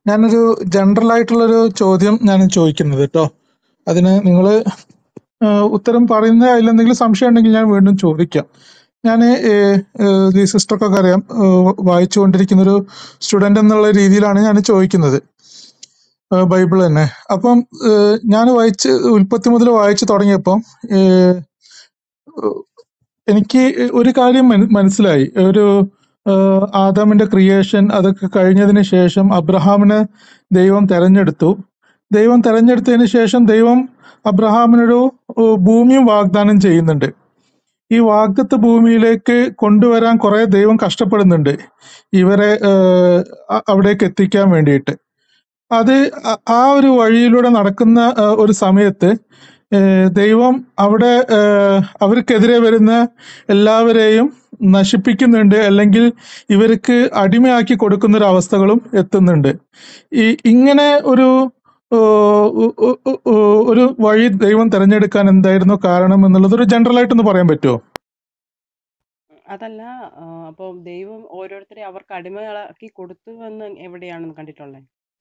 ഞാനൊരു ജനറൽ ആയിട്ടുള്ളൊരു ചോദ്യം ഞാൻ ചോദിക്കുന്നത് കേട്ടോ അതിന് നിങ്ങൾ ഉത്തരം പറയുന്ന അതിലെന്തെങ്കിലും സംശയം ഉണ്ടെങ്കിൽ ഞാൻ വീണ്ടും ചോദിക്കാം ഞാൻ ഈ സിസ്റ്റർക്കൊക്കെ അറിയാം ഏഹ് വായിച്ചുകൊണ്ടിരിക്കുന്ന ഒരു സ്റ്റുഡന്റ് എന്നുള്ള രീതിയിലാണ് ഞാൻ ചോദിക്കുന്നത് ഏഹ് ബൈബിൾ തന്നെ അപ്പം ഞാൻ വായിച്ച് ഉൽപ്പത്തി മുതൽ വായിച്ചു തുടങ്ങിയപ്പം ഏഹ് എനിക്ക് ഒരു കാര്യം മന- മനസ്സിലായി ഒരു ആഹ് ആദാമിന്റെ ക്രിയേഷൻ അതൊക്കെ കഴിഞ്ഞതിന് ശേഷം അബ്രഹാമിനെ ദൈവം തെരഞ്ഞെടുത്തു ദൈവം തെരഞ്ഞെടുത്തതിന് ശേഷം ദൈവം അബ്രഹാമിനൊരു ഏഹ് ഭൂമിയും വാഗ്ദാനം ചെയ്യുന്നുണ്ട് ഈ വാഗ്ദത്ത ഭൂമിയിലേക്ക് കൊണ്ടുവരാൻ കുറെ ദൈവം കഷ്ടപ്പെടുന്നുണ്ട് ഇവരെ ഏഹ് അ- അവിടേക്ക് എത്തിക്കാൻ വേണ്ടിയിട്ട് അത് അ- ആ ഒരു വഴിയിലൂടെ നടക്കുന്ന ഏഹ് ഒരു സമയത്ത് ഏഹ് ദൈവം അവിടെ ഏഹ് അവർക്കെതിരെ വരുന്ന എല്ലാവരെയും നശിപ്പിക്കുന്നുണ്ട് അല്ലെങ്കിൽ ഇവർക്ക് അടിമയാക്കി കൊടുക്കുന്ന ഒരു അവസ്ഥകളും എത്തുന്നുണ്ട് ഈ ഇങ്ങനെ ഒരു ഏഹ് ഉ- ഉ- ഉ- ഉ- ഒരു വഴി ദൈവം തിരഞ്ഞെടുക്കാൻ എന്തായിരുന്നു കാരണം എന്നുള്ളത് ഒരു ജനറൽ ആയിട്ടൊന്ന് പറയാൻ പറ്റുമോ അതല്ല ആ, അപ്പൊ ദൈവം ഓരോരുത്തരെ അവർക്ക് അടിമകളാക്കി കൊടുത്തു എന്ന് എവിടെയാണെന്ന് കണ്ടിട്ടുള്ളത്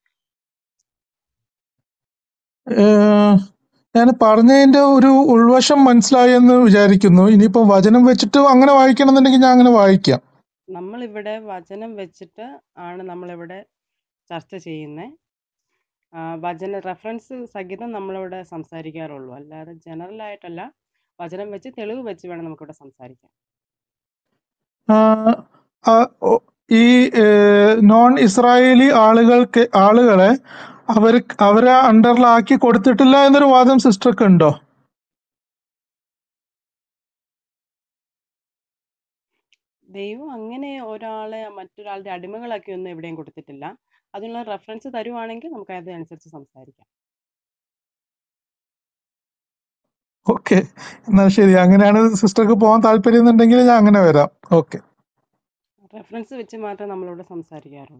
ഞാൻ പറഞ്ഞതിന്റെ ഒരു ഉൾവശം മനസ്സിലായി എന്ന് വിചാരിക്കുന്നു ഇനിയിപ്പോ വചനം വെച്ചിട്ട് അങ്ങനെ വായിക്കണം എന്നുണ്ടെങ്കിൽ ഞാൻ അങ്ങനെ വായിക്കാം നമ്മളിവിടെ വചനം വെച്ചിട്ട് ആണ് നമ്മളിവിടെ ചർച്ച ചെയ്യുന്നത് വചന റെഫറൻസ് സഹിതം നമ്മളിവിടെ സംസാരിക്കാറുള്ളൂ അല്ലാതെ ജനറൽ ആയിട്ടല്ല വചനം വെച്ച് തെളിവ് വെച്ച് വേണം നമുക്കിവിടെ സംസാരിക്കാൻ ആ, ആ, ഒ- ഈ നോൺ ഇസ്രായേലി ആളുകൾക്ക് ആളുകളെ അവർ അവരെ അണ്ടറിലാക്കി കൊടുത്തിട്ടില്ല എന്നൊരു വാദം സിസ്റ്റർക്ക് ഉണ്ടോ ദൈവം അങ്ങനെ ഒരാളെ മറ്റൊരാളുടെ അടിമകളാക്കി ഒന്നും എവിടെയും കൊടുത്തിട്ടില്ല അതിനുള്ള റെഫറൻസ് തരുവാണെങ്കിൽ നമുക്ക് അതനുസരിച്ച് സംസാരിക്കാം ഓക്കെ എന്നാൽ ശരി അങ്ങനെയാണ് സിസ്റ്റർക്ക് പോകാൻ താല്പര്യം എന്നുണ്ടെങ്കിൽ ഞാൻ അങ്ങനെ വരാം ഓക്കെ റെഫറൻസ് വെച്ച് മാത്രമേ നമ്മളിവിടെ സംസാരിക്കാറുള്ളൂ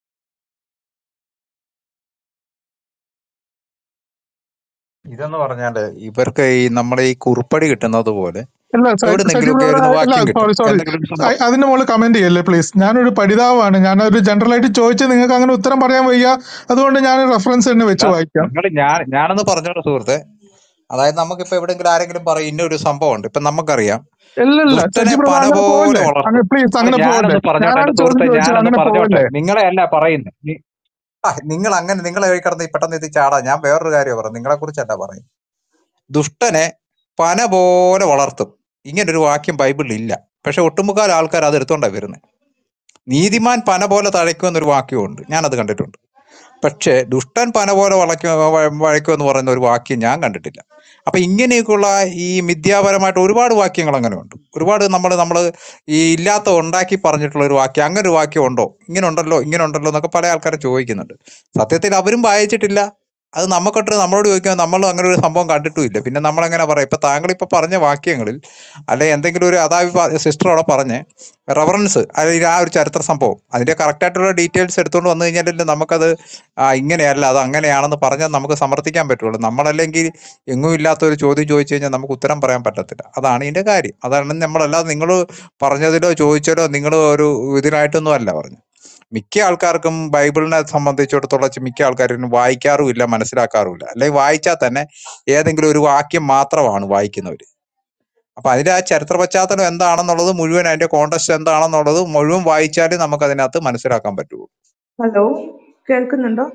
ഇതെന്ന് പറഞ്ഞാല് ഇവർക്ക് ഈ നമ്മുടെ ഈ കുറിപ്പടി കിട്ടുന്നത് പോലെ അല്ല സ- സജി എവിടുന്നെങ്കിലുമൊക്കെ ബ്രദർ ഇരുന്ന് അല്ല വാക്യം കിട്ടും സോറി സോറി എന്തെങ്കിലും ഒരു സംഭവം അതിന്റെ മുകളിൽ കമന്റ് ചെയ്യല്ലേ പ്ലീസ് ഞാനൊരു പഠിതാവാണ് ഞാനൊരു ജനറൽ ആയിട്ട് ചോദിച്ച് നിങ്ങൾക്ക് അങ്ങനെ ഉത്തരം പറയാൻ വയ്യ അതുകൊണ്ട് ഞാൻ റെഫറൻസ് തന്നെ വെച്ച് വായിക്കാം നിങ്ങൾ ഞാൻ ഞാനൊന്ന് പറഞ്ഞോട്ടെ സുഹൃത്തെ അതായത് നമുക്കിപ്പോ എവിടെങ്കിലും ആരെങ്കിലും പറയും ഇന്നൊരു സംഭവം ഉണ്ട് ഇപ്പൊ നമുക്കറിയാം ഇല്ലല്ല ദുഷ്ടനെ സജി ബ്രദർ പന അങ്ങനെ പോലെ പോവല്ലേ വളർത്തും അങ്ങനെ പ്ലീസ് അല്ല അങ്ങനെ പോവല്ലേ ഞാനൊന്ന് പറഞ്ഞോട്ടെ ഞാനാണ് എന്റെ ചോദ്യം സുഹൃത്തെ ചോദിച്ചത് ഞാനൊന്ന് അങ്ങനെ പറഞ്ഞോട്ടെ പോവല്ലേ നിങ്ങളെ അല്ല പറയുന്നത് നി- ആ, നിങ്ങൾ അങ്ങനെ നിങ്ങളെ വഴി കിടന്ന് ഈ പെട്ടെന്ന് എത്തി ചാടാ ഞാൻ വേറൊരു കാര്യം പറഞ്ഞു നിങ്ങളെ കുറിച്ചല്ല പറയും ദുഷ്ടനെ പന പോലെ വളർത്തും ഇങ്ങനൊരു വാക്യം ബൈബിളിൽ ഇല്ല പക്ഷെ ഒട്ടുമുക്കാൽ ആൾക്കാർ അത് എടുത്തോണ്ടാ വരുന്നത് നീതിമാൻ പന പോലെ തഴയ്ക്കുമെന്നൊരു വാക്യമുണ്ട് ഞാനത് കണ്ടിട്ടുണ്ട് പക്ഷേ ദുഷ്ടൻ പന പോലെ വളയ്ക്കും വഴയ്ക്കും എന്ന് പറയുന്ന ഒരു വാക്യം ഞാൻ കണ്ടിട്ടില്ല അപ്പൊ ഇങ്ങനെയൊക്കെയുള്ള ഈ മിഥ്യാപരമായിട്ട് ഒരുപാട് വാക്യങ്ങൾ അങ്ങനെ ഉണ്ട് ഒരുപാട് നമ്മൾ നമ്മൾ ഈ ഇല്ലാത്ത ഉണ്ടാക്കി പറഞ്ഞിട്ടുള്ള ഒരു വാക്യം അങ്ങനെ ഒരു വാക്യം ഉണ്ടോ ഇങ്ങനെ ഉണ്ടല്ലോ ഇങ്ങനെ ഉണ്ടല്ലോ എന്നൊക്കെ പല ആൾക്കാരും ചോദിക്കുന്നുണ്ട് സത്യത്തിൽ അവരും വായിച്ചിട്ടില്ല അത് നമുക്കൊട്ട് നമ്മളോട് ചോദിക്കാൻ നമ്മൾ അങ്ങനെ ഒരു സംഭവം കണ്ടിട്ടുമില്ല പിന്നെ നമ്മൾ എങ്ങനെ പറയാം ഇപ്പൊ താങ്കൾ ഇപ്പൊ പറഞ്ഞ വാക്യങ്ങളിൽ അല്ലെ എന്തെങ്കിലും ഒരു അതാ സിസ്റ്റർ അവിടെ പറഞ്ഞ് റെഫറൻസ് അല്ലെങ്കിൽ ആ ഒരു ചരിത്ര സംഭവം അതിന്റെ കറക്റ്റ് ആയിട്ടുള്ള ഡീറ്റെയിൽസ് എടുത്തുകൊണ്ട് വന്നു കഴിഞ്ഞാലല്ലേ നമുക്കത് ആ ഇങ്ങനെയല്ല അത് അങ്ങനെയാണെന്ന് പറഞ്ഞാൽ നമുക്ക് സമർത്ഥിക്കാൻ പറ്റുള്ളൂ നമ്മളല്ലെങ്കിൽ എങ്ങും ഇല്ലാത്ത ഒരു ചോദ്യം ചോദിച്ചു കഴിഞ്ഞാൽ നമുക്ക് ഉത്തരം പറയാൻ പറ്റത്തില്ല അതാണ് ഇതിന്റെ കാര്യം അതാണ് നമ്മളല്ലാതെ നിങ്ങൾ പറഞ്ഞതിലോ ചോദിച്ചാലോ നിങ്ങൾ ഒരു ഇതിനായിട്ടൊന്നും അല്ല പറഞ്ഞു മിക്ക ആൾക്കാർക്കും ബൈബിളിനെ സംബന്ധിച്ചിടത്തോളം ചെ- മിക്ക ആൾക്കാരും വായിക്കാറുമില്ല മനസ്സിലാക്കാറുമില്ല അല്ലെങ്കിൽ വായിച്ചാൽ തന്നെ ഏതെങ്കിലും ഒരു വാക്യം മാത്രമാണ് വായിക്കുന്നവര് അപ്പൊ അതിന്റെ ആ ചരിത്ര പശ്ചാത്തലം എന്താണെന്നുള്ളത് മുഴുവൻ അതിന്റെ കോണ്ടസ്റ്റ് എന്താണെന്നുള്ളത് മുഴുവൻ വായിച്ചാലേ നമുക്ക് അതിനകത്ത് മനസ്സിലാക്കാൻ പറ്റുള്ളൂ ഹലോ കേൾക്കുന്നുണ്ടോ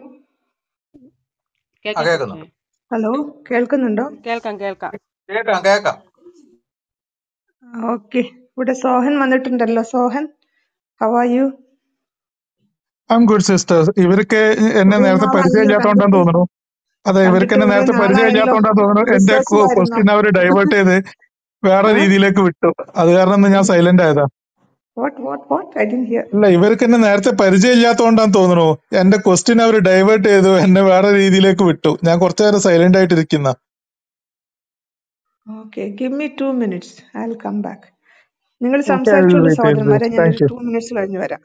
ആ കേൾക്കാം കേൾക്കുന്നുണ്ട് സിസ്റ്ററെ ഹലോ കേൾക്കുന്നുണ്ടോ കേൾക്കാം കേൾക്കാം കേൾക്കാം കേൾക്കാം ഓക്കെ ഇവിടെ സോഹൻ വന്നിട്ടുണ്ടല്ലോ Sohan how are you I'm good sister ഇവർക്ക് എന്നെ കുറെ നേരത്തെ പരിചയം നാളായല്ലോ ഇല്ലാത്തോണ്ടാന്ന് കണ്ടിട്ട് തോന്നുന്നു അതെ ഇവർക്ക് കണ്ടിട്ട് എന്നെ കുറെ നേരത്തെ പരിചയം നാളായല്ലോ ഇല്ലാത്തോണ്ടാന്ന് തോന്നുന്നു എന്റെ ബിസിനസ്സിലായിരുന്നോ ക്വസ്റ്റ്യൻ അവർ ഡൈവേർട്ട് ചെയ്ത് വേറെ രീതിയിലേക്ക് വിട്ടു അത് കാരണം ഇന്ന് ഞാൻ സൈലന്റ് ആയതാ what what what I didn't hear അല്ല ഇവർക്ക് എന്നെ നേരത്തെ പരിചയം ഇല്ലാത്തോണ്ടാന്ന് തോന്നുന്നു എന്റെ ക്വസ്റ്റ്യൻ അവർ ഡൈവേർട്ട് ചെയ്തു എന്നെ വേറെ രീതിയിലേക്ക് വിട്ടു ഞാൻ കുറച്ചു നേരം സൈലന്റ് ആയിട്ടിരിക്കുന്ന okay give me two minutes I will come back നിങ്ങൾ ഓക്കെ ഐ വിൽ സംസാരിച്ചോളൂ വെയിറ്റ് സഹോദരന്മാരെ താങ്ക് ഞാനൊരു യു ടു മിനിറ്റ്സ് കഴിഞ്ഞ് വരാം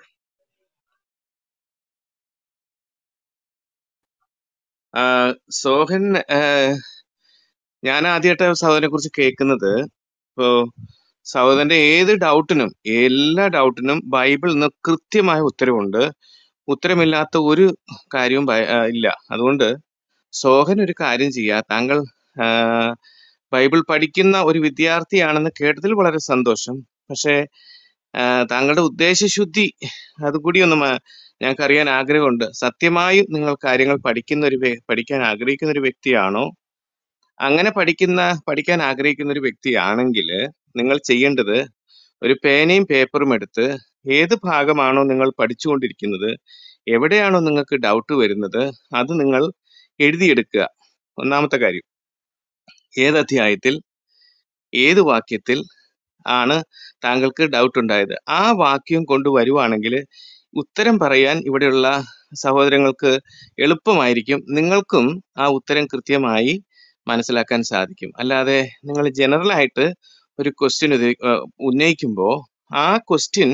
ആ, സോഹൻ ആ, ഞാൻ ആദ്യമായിട്ട് സഹോദരനെ കുറിച്ച് കേൾക്കുന്നത് ഇപ്പോ സഹോദരന്റെ ഏത് ഡൗട്ടിനും എല്ലാ ഡൗട്ടിനും ബൈബിളിൽ നിന്ന് കൃത്യമായ ഉത്തരവുണ്ട് ഉത്തരമില്ലാത്ത ഒരു കാര്യവും ഭയ- ആ, ഇല്ല അതുകൊണ്ട് സോഹൻ ഒരു കാര്യം ചെയ്യുക താങ്കൾ ആ, ബൈബിൾ പഠിക്കുന്ന ഒരു വിദ്യാർത്ഥിയാണെന്ന് കേട്ടതിൽ വളരെ സന്തോഷം പക്ഷേ ആ, താങ്കളുടെ ഉദ്ദേശശുദ്ധി അതുകൂടി ഒന്ന് മ- ഞങ്ങൾക്ക് അറിയാൻ ആഗ്രഹമുണ്ട് സത്യമായും നിങ്ങൾ കാര്യങ്ങൾ പഠിക്കുന്ന ഒരു വ്യ- പഠിക്കാൻ ആഗ്രഹിക്കുന്ന ഒരു വ്യക്തിയാണോ അങ്ങനെ പഠിക്കുന്ന പഠിക്കാൻ ആഗ്രഹിക്കുന്ന ഒരു വ്യക്തിയാണെങ്കിൽ നിങ്ങൾ ചെയ്യേണ്ടത് ഒരു പേനയും പേപ്പറും എടുത്ത് ഏത് ഭാഗമാണോ നിങ്ങൾ പഠിച്ചുകൊണ്ടിരിക്കുന്നത് എവിടെയാണോ നിങ്ങൾക്ക് ഡൗട്ട് വരുന്നത് അത് നിങ്ങൾ എഴുതിയെടുക്കുക ഒന്നാമത്തെ കാര്യം ഏത് അധ്യായത്തിൽ ഏത് വാക്യത്തിൽ ആണ് താങ്കൾക്ക് ഡൗട്ട് ഉണ്ടായത് ആ വാക്യം കൊണ്ടുവരുവാണെങ്കിൽ ഉത്തരം പറയാൻ ഇവിടെയുള്ള സഹോദരങ്ങൾക്ക് എളുപ്പമായിരിക്കും നിങ്ങൾക്കും ആ ഉത്തരം കൃത്യമായി മനസ്സിലാക്കാൻ സാധിക്കും അല്ലാതെ നിങ്ങൾ ജനറൽ ആയിട്ട് ഒരു ക്വസ്റ്റ്യൻ ഉന്നയിക്കുമ്പോൾ ആ ക്വസ്റ്റ്യൻ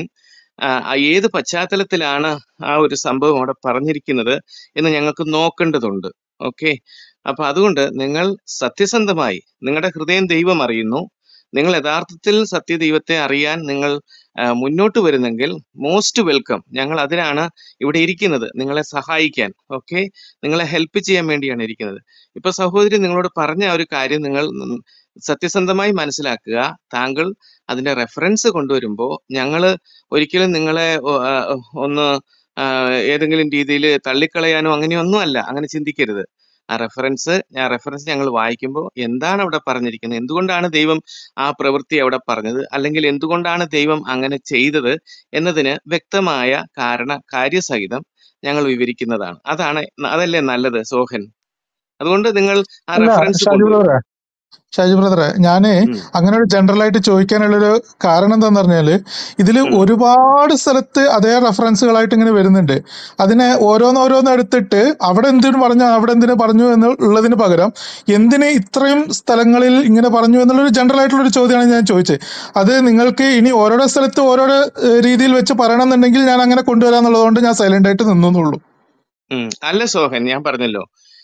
ഏത് പശ്ചാത്തലത്തിലാണ് ആ ഒരു സംഭവം അവിടെ പറഞ്ഞിരിക്കുന്നത് എന്ന് ഞങ്ങൾക്ക് നോക്കേണ്ടതുണ്ട് ഓക്കെ അപ്പൊ അതുകൊണ്ട് നിങ്ങൾ സത്യസന്ധമായി നിങ്ങളുടെ ഹൃദയം ദൈവം അറിയുന്നു നിങ്ങൾ യഥാർത്ഥത്തിൽ സത്യദൈവത്തെ അറിയാൻ നിങ്ങൾ ആ, മുന്നോട്ട് വരുന്നെങ്കിൽ മോസ്റ്റ് വെൽക്കം ഞങ്ങൾ അതിനാണ് ഇവിടെ ഇരിക്കുന്നത് നിങ്ങളെ സഹായിക്കാൻ ഓക്കെ നിങ്ങളെ ഹെൽപ്പ് ചെയ്യാൻ വേണ്ടിയാണ് ഇരിക്കുന്നത് ഇപ്പൊ സഹോദരി നിങ്ങളോട് പറഞ്ഞ ആ ഒരു കാര്യം നിങ്ങൾ ഉം സത്യസന്ധമായി മനസ്സിലാക്കുക താങ്കൾ അതിന്റെ റെഫറൻസ് കൊണ്ടുവരുമ്പോൾ ഞങ്ങൾ ഒരിക്കലും നിങ്ങളെ ഒ- ആ, ഒന്ന് ആ, ഏതെങ്കിലും രീതിയിൽ തള്ളിക്കളയാനോ അങ്ങനെയൊന്നും അല്ല അങ്ങനെ ചിന്തിക്കരുത് ആ റെഫറൻസ് ആ റെഫറൻസ് ഞങ്ങൾ വായിക്കുമ്പോൾ എന്താണ് അവിടെ പറഞ്ഞിരിക്കുന്നത് എന്തുകൊണ്ടാണ് ദൈവം ആ പ്രവൃത്തി അവിടെ പറഞ്ഞത് അല്ലെങ്കിൽ എന്തുകൊണ്ടാണ് ദൈവം അങ്ങനെ ചെയ്തത് എന്നതിന് വ്യക്തമായ കാരണ കാര്യസഹിതം ഞങ്ങൾ വിവരിക്കുന്നതാണ് അതാണ് അതല്ലേ നല്ലത് സോഹൻ അതുകൊണ്ട് നിങ്ങൾ ആ അല്ല റെഫറൻസ് ഷാജി കൊണ്ടുവരും ബ്രദറെ ഷാജി ബ്രദറെ ഞാന് ഉം, അങ്ങനെ ഒരു ജനറൽ ആയിട്ട് ചോദിക്കാനുള്ളൊരു കാരണം എന്താന്ന് പറഞ്ഞാല് ഇതില് ഉം, ഒരുപാട് സ്ഥലത്ത് അതേ റെഫറൻസുകളായിട്ട് ഇങ്ങനെ വരുന്നുണ്ട് അതിനെ ഓരോന്നോരോന്ന് എടുത്തിട്ട് അവിടെ എന്തിനു പറഞ്ഞു അവിടെ എന്തിനു പറഞ്ഞു എന്നുള്ളതിന് പകരം എന്തിന് ഇത്രയും സ്ഥലങ്ങളിൽ ഇങ്ങനെ പറഞ്ഞു എന്നുള്ളൊരു ജനറൽ ആയിട്ടുള്ള ഒരു ചോദ്യമാണ് ഞാൻ ചോദിച്ചത് അത് നിങ്ങൾക്ക് ഇനി ഓരോരോ സ്ഥലത്ത് ഓരോരോ ഏഹ്, രീതിയിൽ വെച്ച് പറയണം എന്നുണ്ടെങ്കിൽ ഞാൻ അങ്ങനെ കൊണ്ടുവരാന്നുള്ളതുകൊണ്ട് ഞാൻ സൈലന്റ് ആയിട്ട് നിന്നുള്ളൂ ഉം. അല്ല സോഹൻ ഞാൻ പറഞ്ഞല്ലോ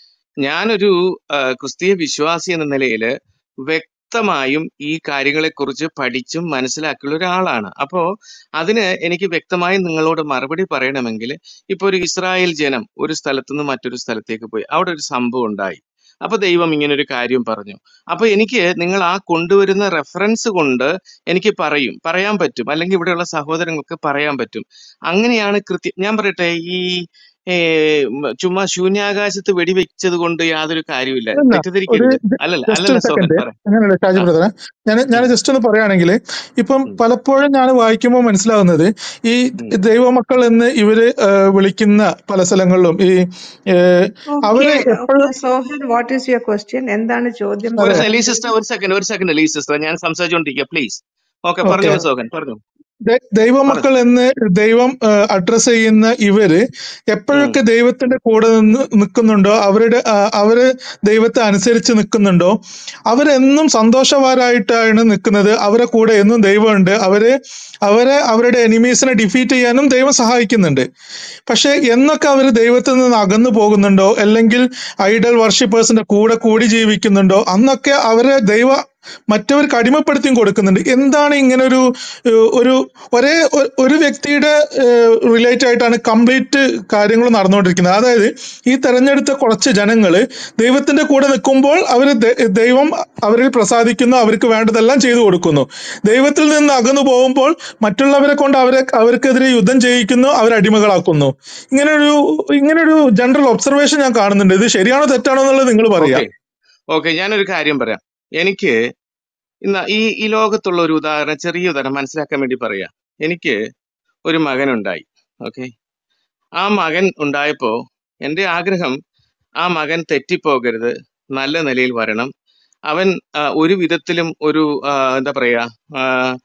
ഞാനൊരു ആ, ക്രിസ്തീയ വിശ്വാസി എന്ന നിലയിൽ വ്യക്തമായും ഈ കാര്യങ്ങളെക്കുറിച്ച് പഠിച്ചും മനസ്സിലാക്കിയുള്ള ഒരാളാണ് അപ്പോ അതിന് എനിക്ക് വ്യക്തമായും നിങ്ങളോട് മറുപടി പറയണമെങ്കിൽ ഇപ്പൊ ഒരു ഇസ്രായേൽ ജനം ഒരു സ്ഥലത്തു നിന്ന് മറ്റൊരു സ്ഥലത്തേക്ക് പോയി അവിടെ ഒരു സംഭവം ഉണ്ടായി അപ്പൊ ദൈവം ഇങ്ങനെ ഒരു കാര്യം പറഞ്ഞു അപ്പൊ എനിക്ക് നിങ്ങൾ ആ കൊണ്ടുവരുന്ന റെഫറൻസ് കൊണ്ട് എനിക്ക് പറയും പറയാൻ പറ്റും അല്ലെങ്കിൽ ഇവിടെയുള്ള സഹോദരങ്ങൾക്ക് പറയാൻ പറ്റും അങ്ങനെയാണ് കൃത്യം ഞാൻ പറയട്ടെ ഈ ഏ, ഉം, ചുമ്മാ ശൂന്യാകാശത്ത് വെടിവെച്ചത് കൊണ്ട് യാതൊരു കാര്യമില്ല അല്ല ഒരു തെറ്റിദ്ധരിക്കരുത് അല്ലല്ല ജസ്റ്റ് അല്ലല്ല ഒരു സോഹൻ സെക്കൻഡ് പറ അങ്ങനെയല്ല ഷാജി ആ ബ്രദറെ ഞാൻ ഞാൻ ഉം, ജസ്റ്റ് ഒന്ന് പറയുകയാണെങ്കിൽ ഇപ്പം ഉം, പലപ്പോഴും ഞാൻ വായിക്കുമ്പോൾ മനസ്സിലാവുന്നത് ഈ ഉം. ദൈവമക്കൾ എന്ന് ഇവര് ആ, വിളിക്കുന്ന പല സ്ഥലങ്ങളിലും ഈ ഏ, അവര് ഓക്കെ എപ്പോഴും okay Sohan what is your question എന്താണ് ചോദ്യം ഒരു അതെ സെ- ലീ ചോദിച്ചത് സിസ്റ്റർ ഒരു സെക്കൻഡ് ഒരു സെക്കൻഡ് ലീ സിസ്റ്റർ ഞാൻ സംസാരിച്ചുകൊണ്ടിരിക്കുക പ്ലീസ് ഓക്കെ ഓക്കെ പറഞ്ഞോളൂ സോഹൻ പറഞ്ഞു പറഞ്ഞു ദൈവമക്കൾ എന്ന് ദൈവം അഡ്രസ് ചെയ്യുന്ന ഇവര് ഉം, എപ്പോഴൊക്കെ ദൈവത്തിന്റെ കൂടെ നിന്ന് നിൽക്കുന്നുണ്ടോ അവരുടെ ആ, അവര് ദൈവത്തെ അനുസരിച്ച് നിൽക്കുന്നുണ്ടോ അവരെന്നും സന്തോഷവാരായിട്ടാണ് നിൽക്കുന്നത് അവരെ കൂടെ എന്നും ദൈവമുണ്ട് അവര് അവരെ അവരുടെ എനിമീസിനെ ഡിഫീറ്റ് ചെയ്യാനും ദൈവം സഹായിക്കുന്നുണ്ട് പക്ഷെ എന്നൊക്കെ അവർ ദൈവത്തിൽ നിന്ന് അകന്നു പോകുന്നുണ്ടോ അല്ലെങ്കിൽ ഐഡൽ വർഷിപ്പേഴ്സിന്റെ കൂടെ കൂടി ജീവിക്കുന്നുണ്ടോ അന്നൊക്കെ അവരെ ദൈവ മറ്റവർക്ക് അടിമപ്പെടുത്തിയും കൊടുക്കുന്നുണ്ട് എന്താണ് ഇങ്ങനെ ഒരു ഏഹ്, ഒരു ഒരേ ഒ- ഒരു വ്യക്തിയുടെ റിലേറ്റ് ആയിട്ടാണ് കംപ്ലീറ്റ് കാര്യങ്ങൾ നടന്നുകൊണ്ടിരിക്കുന്നത് അതായത് ഈ തെരഞ്ഞെടുത്ത കുറച്ച് ജനങ്ങള് ദൈവത്തിന്റെ കൂടെ നിൽക്കുമ്പോൾ അവർ ദൈവം അവരിൽ പ്രസാദിക്കുന്നു അവർക്ക് വേണ്ടതെല്ലാം ചെയ്തു കൊടുക്കുന്നു ദൈവത്തിൽ നിന്ന് അകന്നു പോകുമ്പോൾ മറ്റുള്ളവരെ കൊണ്ട് അവരെ അവർക്കെതിരെ യുദ്ധം ചെയ്യിക്കുന്നു അവരെ അടിമകളാക്കുന്നു ഇങ്ങനൊരു ഇങ്ങനൊരു ജനറൽ ഒബ്സർവേഷൻ ഞാൻ കാണുന്നുണ്ട് ഇത് ശരിയാണോ തെറ്റാണോ എന്നുള്ളത് നിങ്ങൾ പറയാ ഓക്കെ ഓക്കെ ഞാനൊരു കാര്യം പറയാം എനിക്ക് ഇന്ന് ഈ ഈ ലോകത്തുള്ള ഒരു ഉദാഹരണം ചെറിയ ഉദാഹരണം മനസ്സിലാക്കാൻ വേണ്ടി പറയാം എനിക്ക് ഒരു മകനുണ്ടായി ഓക്കെ ആ മകൻ ഉണ്ടായപ്പോ എൻ്റെ ആഗ്രഹം ആ മകൻ തെറ്റിപ്പോകരുത് നല്ല നിലയിൽ വരണം അവൻ ആ, ഒരു വിധത്തിലും ഒരു ആ, എന്താ പറയാ ആ,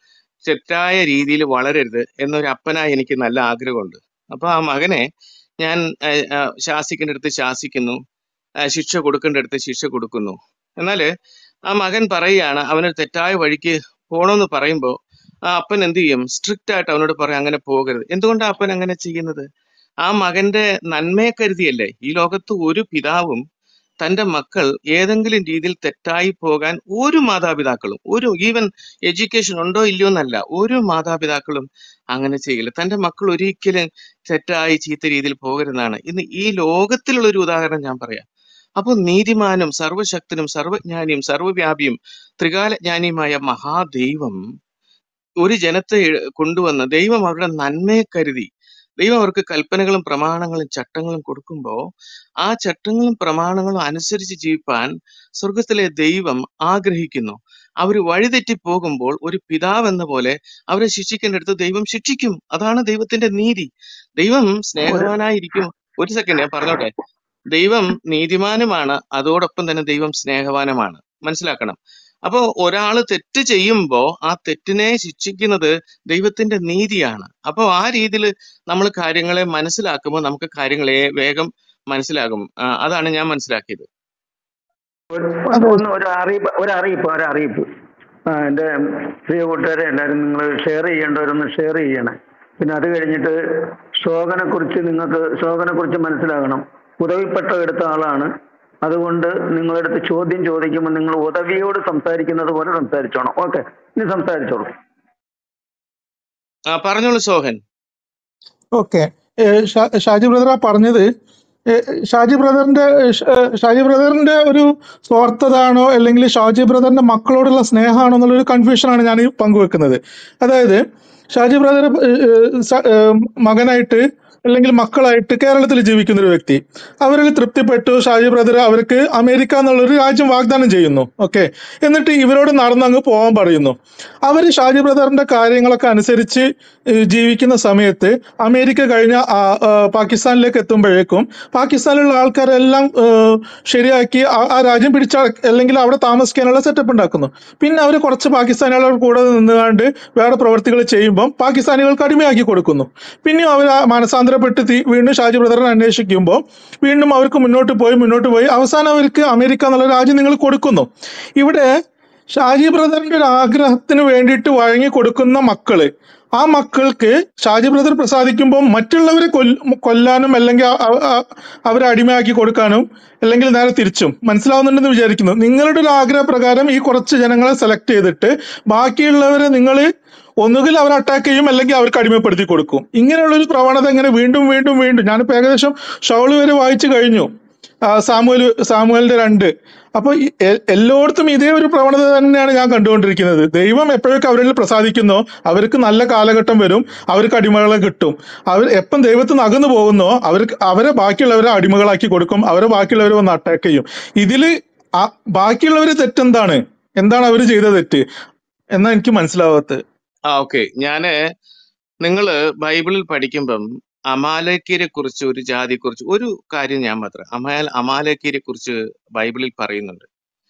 തെറ്റായ രീതിയിൽ വളരരുത് എന്നൊരു അപ്പനായി എനിക്ക് നല്ല ആഗ്രഹമുണ്ട് അപ്പൊ ആ മകനെ ഞാൻ ആ, ആ, ശാസിക്കേണ്ടടുത്ത് ശാസിക്കുന്നു ആ, ശിക്ഷ കൊടുക്കേണ്ടടുത്ത് ശിക്ഷ കൊടുക്കുന്നു എന്നാല് ആ മകൻ പറയുകയാണ് അവനൊരു തെറ്റായ വഴിക്ക് പോണമെന്ന് പറയുമ്പോൾ ആ അപ്പൻ എന്ത് ചെയ്യും സ്ട്രിക്റ്റ് ആയിട്ട് അവനോട് പറയും അങ്ങനെ പോകരുത് എന്തുകൊണ്ടാണ് അപ്പൻ അങ്ങനെ ചെയ്യുന്നത് ആ മകന്റെ നന്മയെ കരുതിയല്ലേ ഈ ലോകത്ത് ഒരു പിതാവും തന്റെ മക്കൾ ഏതെങ്കിലും രീതിയിൽ തെറ്റായി പോകാൻ ഒരു മാതാപിതാക്കളും ഒരു ഈവൻ എഡ്യൂക്കേഷൻ ഉണ്ടോ ഇല്ലയോ എന്നല്ല ഒരു മാതാപിതാക്കളും അങ്ങനെ ചെയ്യില്ല തന്റെ മക്കൾ ഒരിക്കലും തെറ്റായി ചീത്ത രീതിയിൽ പോകരുതെന്നാണ് ഇന്ന് ഈ ലോകത്തിലുള്ള ഒരു ഉദാഹരണം ഞാൻ പറയാം അപ്പോൾ നീതിമാനും സർവശക്തനും സർവജ്ഞാനിയും സർവവ്യാപിയും ത്രികാലജ്ഞാനിയുമായ മഹാദൈവം ഒരു ജനത്തെ എ- കൊണ്ടുവന്ന് ദൈവം അവരുടെ നന്മയെ കരുതി ദൈവം അവർക്ക് കൽപ്പനകളും പ്രമാണങ്ങളും ചട്ടങ്ങളും കൊടുക്കുമ്പോൾ ആ ചട്ടങ്ങളും പ്രമാണങ്ങളും അനുസരിച്ച് ജീവിപ്പാൻ സ്വർഗത്തിലെ ദൈവം ആഗ്രഹിക്കുന്നു അവർ വഴിതെറ്റി പോകുമ്പോൾ ഒരു പിതാവ് എന്ന പോലെ അവരെ ശിക്ഷിക്കേണ്ടടുത്ത് ദൈവം ശിക്ഷിക്കും അതാണ് ദൈവത്തിന്റെ നീതി ദൈവം ഒരു സ്നേഹവാനായിരിക്കും ഒരു സെക്കൻഡ് ഞാൻ പറഞ്ഞോട്ടെ ദൈവം നീതിമാനുമാണ് അതോടൊപ്പം തന്നെ ദൈവം സ്നേഹവാനുമാണ് മനസ്സിലാക്കണം അപ്പോ ഒരാള് തെറ്റ് ചെയ്യുമ്പോ ആ തെറ്റിനെ ശിക്ഷിക്കുന്നത് ദൈവത്തിന്റെ നീതിയാണ് അപ്പോ ആ രീതിയിൽ നമ്മൾ കാര്യങ്ങളെ മനസ്സിലാക്കുമ്പോൾ നമുക്ക് കാര്യങ്ങളെ വേഗം മനസ്സിലാകും ആ, അതാണ് ഞാൻ മനസ്സിലാക്കിയത് ഒരു അതെ ഒന്ന് ഒരു അറിയിപ്പ് ഒരു അറിയിപ്പ് ഒരു അറിയിപ്പ് ആ, എൻ്റെ പ്രിയ കൂട്ടുകാരെ എല്ലാവരും നിങ്ങൾ ഷെയർ ചെയ്യേണ്ടവരൊന്ന് ഷെയർ ചെയ്യണേ പിന്നെ അത് കഴിഞ്ഞിട്ട് ശോകനെ കുറിച്ച് നിങ്ങൾക്ക് ശോകനെ കുറിച്ച് മനസ്സിലാകണം ഉദവിപ്പെട്ട എടുത്ത ആളാണ് അതുകൊണ്ട് നിങ്ങളടുത്ത് ചോദ്യം ചോദിക്കുമ്പോൾ നിങ്ങൾ ഉദവിയോട് സംസാരിക്കുന്നത് പോലെ സംസാരിച്ചോണം ഓക്കെ ഇനി സംസാരിച്ചോളൂ ആ പറഞ്ഞോളൂ സോഹൻ ഓക്കെ ഷാജി ബ്രദർ ആ പറഞ്ഞത് ഏ, ഷാജി ബ്രദറിന്റെ ഏ, ഷ- ഏ, ഷാജി ബ്രദറിന്റെ ഒരു സ്വാർത്ഥതാണോ അല്ലെങ്കിൽ ഷാജി ബ്രദറിന്റെ മക്കളോടുള്ള സ്നേഹമാണോ എന്നുള്ളൊരു കൺഫ്യൂഷനാണ് ഞാൻ ഈ പങ്കുവെക്കുന്നത് അതായത് ഷാജി ബ്രദർ ഏ, ഏ, സ- ഏ, മകനായിട്ട് അല്ലെങ്കിൽ മക്കളായിട്ട് കേരളത്തിൽ ജീവിക്കുന്ന ഒരു വ്യക്തി അവരിൽ തൃപ്തിപ്പെട്ടു ഷാജി ബ്രദർ അവർക്ക് അമേരിക്ക എന്നുള്ളൊരു രാജ്യം വാഗ്ദാനം ചെയ്യുന്നു ഓക്കെ എന്നിട്ട് ഇവരോട് നടന്നങ്ങ് പോകാൻ പറയുന്നു അവർ ഷാജി ബ്രദറിന്റെ കാര്യങ്ങളൊക്കെ അനുസരിച്ച് ഏഹ് ജീവിക്കുന്ന സമയത്ത് അമേരിക്ക കഴിഞ്ഞ ആ- ആ പാകിസ്ഥാനിലേക്ക് എത്തുമ്പോഴേക്കും പാകിസ്ഥാനിലുള്ള ആൾക്കാരെല്ലാം ഏഹ് ശരിയാക്കി ആ ആ രാജ്യം പിടിച്ച അല്ലെങ്കിൽ അവിടെ താമസിക്കാനുള്ള സെറ്റപ്പ് ഉണ്ടാക്കുന്നു പിന്നെ അവർ കുറച്ച് പാകിസ്ഥാനികളുടെ കൂടെ നിന്നുകൊണ്ട് വേറെ പ്രവർത്തികൾ ചെയ്യുമ്പം പാകിസ്ഥാനികൾക്ക് അടിമയാക്കി കൊടുക്കുന്നു പിന്നെയും അവർ മാനസാന്തരപ്പെട്ട് തി- വീണ്ടും ഷാജി ബ്രദറിനെ അന്വേഷിക്കുമ്പോൾ വീണ്ടും അവർക്ക് മുന്നോട്ട് പോയി മുന്നോട്ട് പോയി അവസാനം അവർക്ക് അമേരിക്ക എന്നുള്ള രാജ്യം നിങ്ങൾ കൊടുക്കുന്നു ഇവിടെ ഷാജി ബ്രദറിന്റെ ഒരു ആഗ്രഹത്തിന് വേണ്ടിയിട്ട് വഴങ്ങി കൊടുക്കുന്ന മക്കള് ആ മക്കൾക്ക് ഷാജി ബ്രദർ പ്രസാദിക്കുമ്പോൾ മറ്റുള്ളവരെ കൊല്ല- കൊല്ലാനും അല്ലെങ്കിൽ അ- അ- അ- അവരെ അടിമയാക്കി കൊടുക്കാനും അല്ലെങ്കിൽ നേരെ തിരിച്ചും മനസ്സിലാവുന്നുണ്ടെന്ന് വിചാരിക്കുന്നു നിങ്ങളുടെ ഒരു ആഗ്രഹപ്രകാരം ഈ കുറച്ച് ജനങ്ങളെ സെലക്ട് ചെയ്തിട്ട് ബാക്കിയുള്ളവരെ നിങ്ങൾ ഒന്നുകിൽ അവർ അറ്റാക്ക് ചെയ്യും അല്ലെങ്കിൽ അവർക്ക് അടിമപ്പെടുത്തി കൊടുക്കും ഇങ്ങനെയുള്ള ഒരു പ്രവണത ഇങ്ങനെ വീണ്ടും വീണ്ടും വീണ്ടും ഞാനിപ്പോ ഏകദേശം ഷൗള് വരെ വായിച്ചു കഴിഞ്ഞു ആ, സാമുവൽ സാമുവലിന്റെ രണ്ട് അപ്പൊ ഈ എ- എല്ലായിടത്തും ഇതേ ഒരു പ്രവണത തന്നെയാണ് ഞാൻ കണ്ടുകൊണ്ടിരിക്കുന്നത് ദൈവം എപ്പോഴൊക്കെ അവരിൽ പ്രസാദിക്കുന്നോ അവർക്ക് നല്ല കാലഘട്ടം വരും അവർക്ക് അടിമകളെ കിട്ടും അവർ എപ്പം ദൈവത്തിൽ നിന്ന് അകന്നു പോകുന്നോ അവർക്ക് അവരെ ബാക്കിയുള്ളവരെ അടിമകളാക്കി കൊടുക്കും അവരെ ബാക്കിയുള്ളവരെ വന്ന് അറ്റാക്ക് ചെയ്യും ഇതില് ആ- ബാക്കിയുള്ളവര് തെറ്റെന്താണ് എന്താണ് അവർ ചെയ്ത തെറ്റ് എന്നാ എനിക്ക് മനസ്സിലാവാത്തത് ആ ഓക്കെ ഞാന് നിങ്ങള് ബൈബിളിൽ പഠിക്കുമ്പം അമാലേക്യരെ കുറിച്ച് ഒരു ജാതിയെ കുറിച്ച് ഒരു കാര്യം ഞാൻ മാത്രം അമാൽ അമാലേക്യരെ കുറിച്ച് ബൈബിളിൽ പറയുന്നുണ്ട്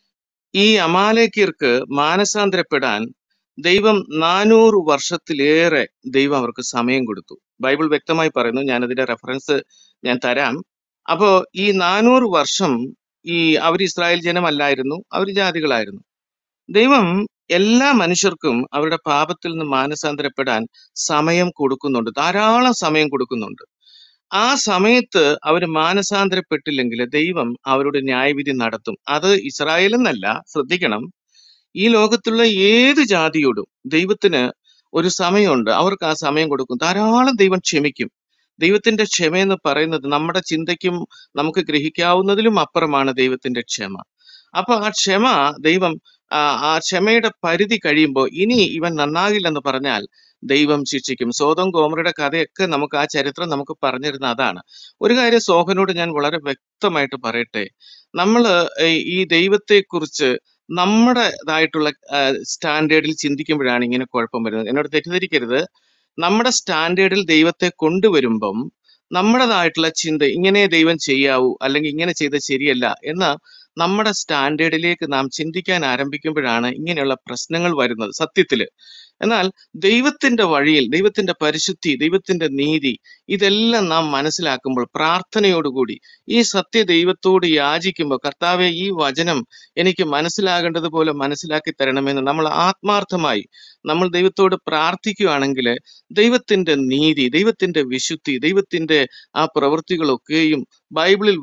ഈ അമാലേക്യർക്ക് മാനസാന്തരപ്പെടാൻ ദൈവം നാനൂറ് വർഷത്തിലേറെ ദൈവം അവർക്ക് സമയം കൊടുത്തു ബൈബിൾ വ്യക്തമായി പറയുന്നു ഞാൻ അതിന്റെ റെഫറൻസ് ഞാൻ തരാം അപ്പോ ഈ നാനൂറ് വർഷം ഈ അവർ ഇസ്രായേൽ ജനമല്ലായിരുന്നു അവർ ജാതികളായിരുന്നു ദൈവം എല്ലാ മനുഷ്യർക്കും അവരുടെ പാപത്തിൽ നിന്ന് മാനസാന്തരപ്പെടാൻ സമയം കൊടുക്കുന്നുണ്ട് ധാരാളം സമയം കൊടുക്കുന്നുണ്ട് ആ സമയത്ത് അവർ മാനസാന്തരപ്പെട്ടില്ലെങ്കിൽ ദൈവം അവരുടെ ന്യായവിധി നടത്തും അത് ഇസ്രായേൽ എന്നല്ല ശ്രദ്ധിക്കണം ഈ ലോകത്തുള്ള ഏത് ജാതിയോടും ദൈവത്തിന് ഒരു സമയമുണ്ട് അവർക്ക് ആ സമയം കൊടുക്കും ധാരാളം ദൈവം ക്ഷമിക്കും ദൈവത്തിന്റെ ക്ഷമ എന്ന് പറയുന്നത് നമ്മുടെ ചിന്തയ്ക്കും നമുക്ക് ഗ്രഹിക്കാവുന്നതിലും അപ്പുറമാണ് ദൈവത്തിന്റെ ക്ഷമ അപ്പൊ ആ ക്ഷമ ദൈവം ആ ആ ക്ഷമയുടെ പരിധി കഴിയുമ്പോൾ ഇനി ഇവൻ നന്നാകില്ലെന്ന് പറഞ്ഞാൽ ദൈവം ശിക്ഷിക്കും സോതം ഗോമറയുടെ കഥയൊക്കെ നമുക്ക് ആ ചരിത്രം നമുക്ക് പറഞ്ഞിരുന്ന അതാണ് ഒരു കാര്യം സോഹനോട് ഞാൻ വളരെ വ്യക്തമായിട്ട് പറയട്ടെ നമ്മള് ഈ- ഈ ദൈവത്തെക്കുറിച്ച് നമ്മുടേതായിട്ടുള്ള സ്റ്റാൻഡേർഡിൽ ചിന്തിക്കുമ്പോഴാണ് ഇങ്ങനെ കുഴപ്പം വരുന്നത് എന്നോട് തെറ്റിദ്ധരിക്കരുത് നമ്മുടെ സ്റ്റാൻഡേർഡിൽ ദൈവത്തെ കൊണ്ടുവരുമ്പം നമ്മുടേതായിട്ടുള്ള ചിന്ത ഇങ്ങനെ ദൈവം ചെയ്യാവൂ അല്ലെങ്കിൽ ഇങ്ങനെ ചെയ്ത് ശരിയല്ല എന്ന നമ്മുടെ സ്റ്റാൻഡേർഡിലേക്ക് നാം ചിന്തിക്കാൻ ആരംഭിക്കുമ്പോഴാണ് ഇങ്ങനെയുള്ള പ്രശ്നങ്ങൾ വരുന്നത് സത്യത്തില് എന്നാൽ ദൈവത്തിന്റെ വഴിയിൽ ദൈവത്തിന്റെ പരിശുദ്ധി ദൈവത്തിന്റെ നീതി ഇതെല്ലാം നാം മനസ്സിലാക്കുമ്പോൾ പ്രാർത്ഥനയോടുകൂടി ഈ സത്യ ദൈവത്തോട് യാചിക്കുമ്പോൾ കർത്താവെ ഈ വചനം എനിക്ക് മനസ്സിലാകേണ്ടതുപോലെ മനസ്സിലാക്കി തരണമെന്ന് നമ്മൾ ആത്മാർത്ഥമായി നമ്മൾ ദൈവത്തോട് പ്രാർത്ഥിക്കുകയാണെങ്കിൽ ദൈവത്തിന്റെ നീതി ദൈവത്തിന്റെ വിശുദ്ധി ദൈവത്തിന്റെ ആ പ്രവൃത്തികളൊക്കെയും ബൈബിളിൽ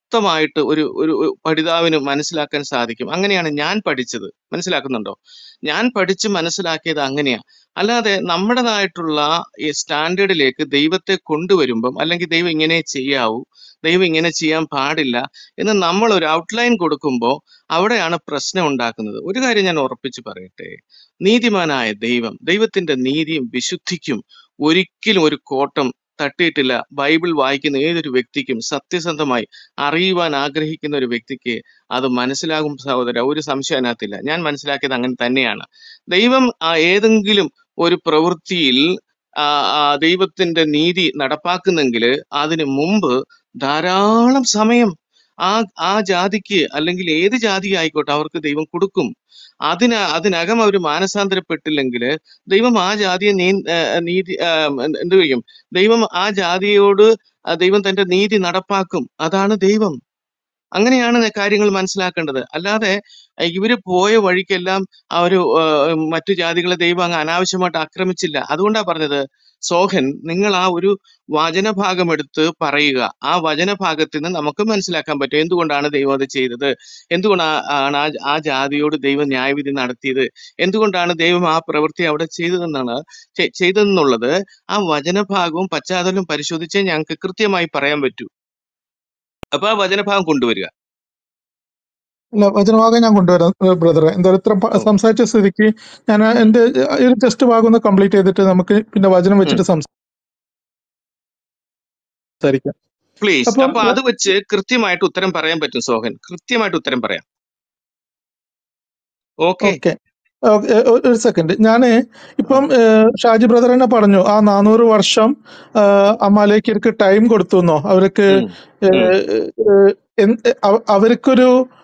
മൊത്തമായിട്ട് ഒരു ഒരു ഒരു പഠിതാവിന് മനസ്സിലാക്കാൻ സാധിക്കും അങ്ങനെയാണ് ഞാൻ പഠിച്ചത് മനസ്സിലാക്കുന്നുണ്ടോ ഞാൻ പഠിച്ച് മനസ്സിലാക്കിയത് അങ്ങനെയാ അല്ലാതെ നമ്മുടേതായിട്ടുള്ള ഈ സ്റ്റാൻഡേർഡിലേക്ക് ദൈവത്തെ കൊണ്ടുവരുമ്പം അല്ലെങ്കിൽ ദൈവം ഇങ്ങനെ ചെയ്യാവൂ ദൈവം ഇങ്ങനെ ചെയ്യാൻ പാടില്ല എന്ന് നമ്മൾ ഒരു ഔട്ട്ലൈൻ കൊടുക്കുമ്പോൾ അവിടെയാണ് പ്രശ്നം ഉണ്ടാക്കുന്നത് ഒരു കാര്യം ഞാൻ ഉറപ്പിച്ച് പറയട്ടെ നീതിമാനായ ദൈവം ദൈവത്തിന്റെ നീതിയും വിശുദ്ധിക്കും ഒരിക്കലും ഒരു കോട്ടം തട്ടിയിട്ടില്ല ബൈബിൾ വായിക്കുന്ന ഏതൊരു വ്യക്തിക്കും സത്യസന്ധമായി അറിയുവാൻ ആഗ്രഹിക്കുന്ന ഒരു വ്യക്തിക്ക് അത് മനസ്സിലാകും സഹോദര ഒരു സംശയം അതിനകത്തില്ല ഞാൻ മനസ്സിലാക്കിയത് അങ്ങനെ തന്നെയാണ് ദൈവം ആ ഏതെങ്കിലും ഒരു പ്രവൃത്തിയിൽ ആ, ആ ദൈവത്തിന്റെ നീതി നടപ്പാക്കുന്നെങ്കിൽ അതിന് മുമ്പ് ധാരാളം സമയം ആ ആ ജാതിക്ക് അല്ലെങ്കിൽ ഏത് ജാതി ആയിക്കോട്ടെ അവർക്ക് ദൈവം കൊടുക്കും അതിന് അതിനകം അവർ മാനസാന്തരപ്പെട്ടില്ലെങ്കിൽ ദൈവം ആ ജാതിയെ നീ ആ, നീതി ആ, എന്ത് ചെയ്യും ദൈവം ആ ജാതിയോട് ആ ദൈവം തന്റെ നീതി നടപ്പാക്കും അതാണ് ദൈവം അങ്ങനെയാണ് ന- കാര്യങ്ങൾ മനസ്സിലാക്കേണ്ടത് അല്ലാതെ അഹ് ഇവര് പോയ വഴിക്കെല്ലാം ആ ഒരു ആ, മറ്റു ജാതികളെ ദൈവം അങ്ങ് അനാവശ്യമായിട്ട് ആക്രമിച്ചില്ല അതുകൊണ്ടാ പറഞ്ഞത് സോഹൻ നിങ്ങൾ ആ ഒരു വചനഭാഗം എടുത്ത് പറയുക ആ വചനഭാഗത്തിൽ നിന്ന് നമുക്ക് മനസ്സിലാക്കാൻ പറ്റും എന്തുകൊണ്ടാണ് ദൈവം അത് ചെയ്തത് എന്തുകൊണ്ടാണ് ആ ആ ജാതിയോട് ദൈവം ന്യായവിധി നടത്തിയത് എന്തുകൊണ്ടാണ് ദൈവം ആ പ്രവൃത്തി അവിടെ ചെയ്തതെന്നാണ് ചെ- ചെയ്തതെന്നുള്ളത് ആ വചനഭാഗവും പശ്ചാത്തലവും പരിശോധിച്ചേ ഞങ്ങൾക്ക് കൃത്യമായി പറയാൻ പറ്റൂ അപ്പൊ ആ വചനഭാഗം കൊണ്ടുവരിക അല്ല വചനഭാഗം ഞാൻ കൊണ്ടുവരാം ബ്രദറെ എന്താ ഇത്ര പ- ഓ സംസാരിച്ച സ്ഥിതിക്ക് ഞാൻ എന്റെ ഈ ഒരു ടെസ്റ്റ് ഭാഗം ഒന്ന് കംപ്ലീറ്റ് ചെയ്തിട്ട് നമുക്ക് പിന്നെ വചനം ഉം വെച്ചിട്ട് സംസാരിക്കാം പ്ലീസ് അപ്പം അപ്പൊ അത് വെച്ച് കൃത്യമായിട്ട് ഉത്തരം പറയാൻ പറ്റും സോഹൻ കൃത്യമായിട്ട് ഉത്തരം പറയാം ഓക്കെ ഓക്കെ ഒരു സെക്കൻഡ് ഞാന് ഇപ്പം ഏഹ്, ഷാജി ബ്രദർ തന്നെ പറഞ്ഞു ആ നാനൂറ് വർഷം ആഹ്, അമാലേക്കർക്ക് ടൈം കൊടുത്തുന്നോ അവർക്ക് ഏഹ്, ഏഹ്, എന്ത് അവ- അവർക്കൊരു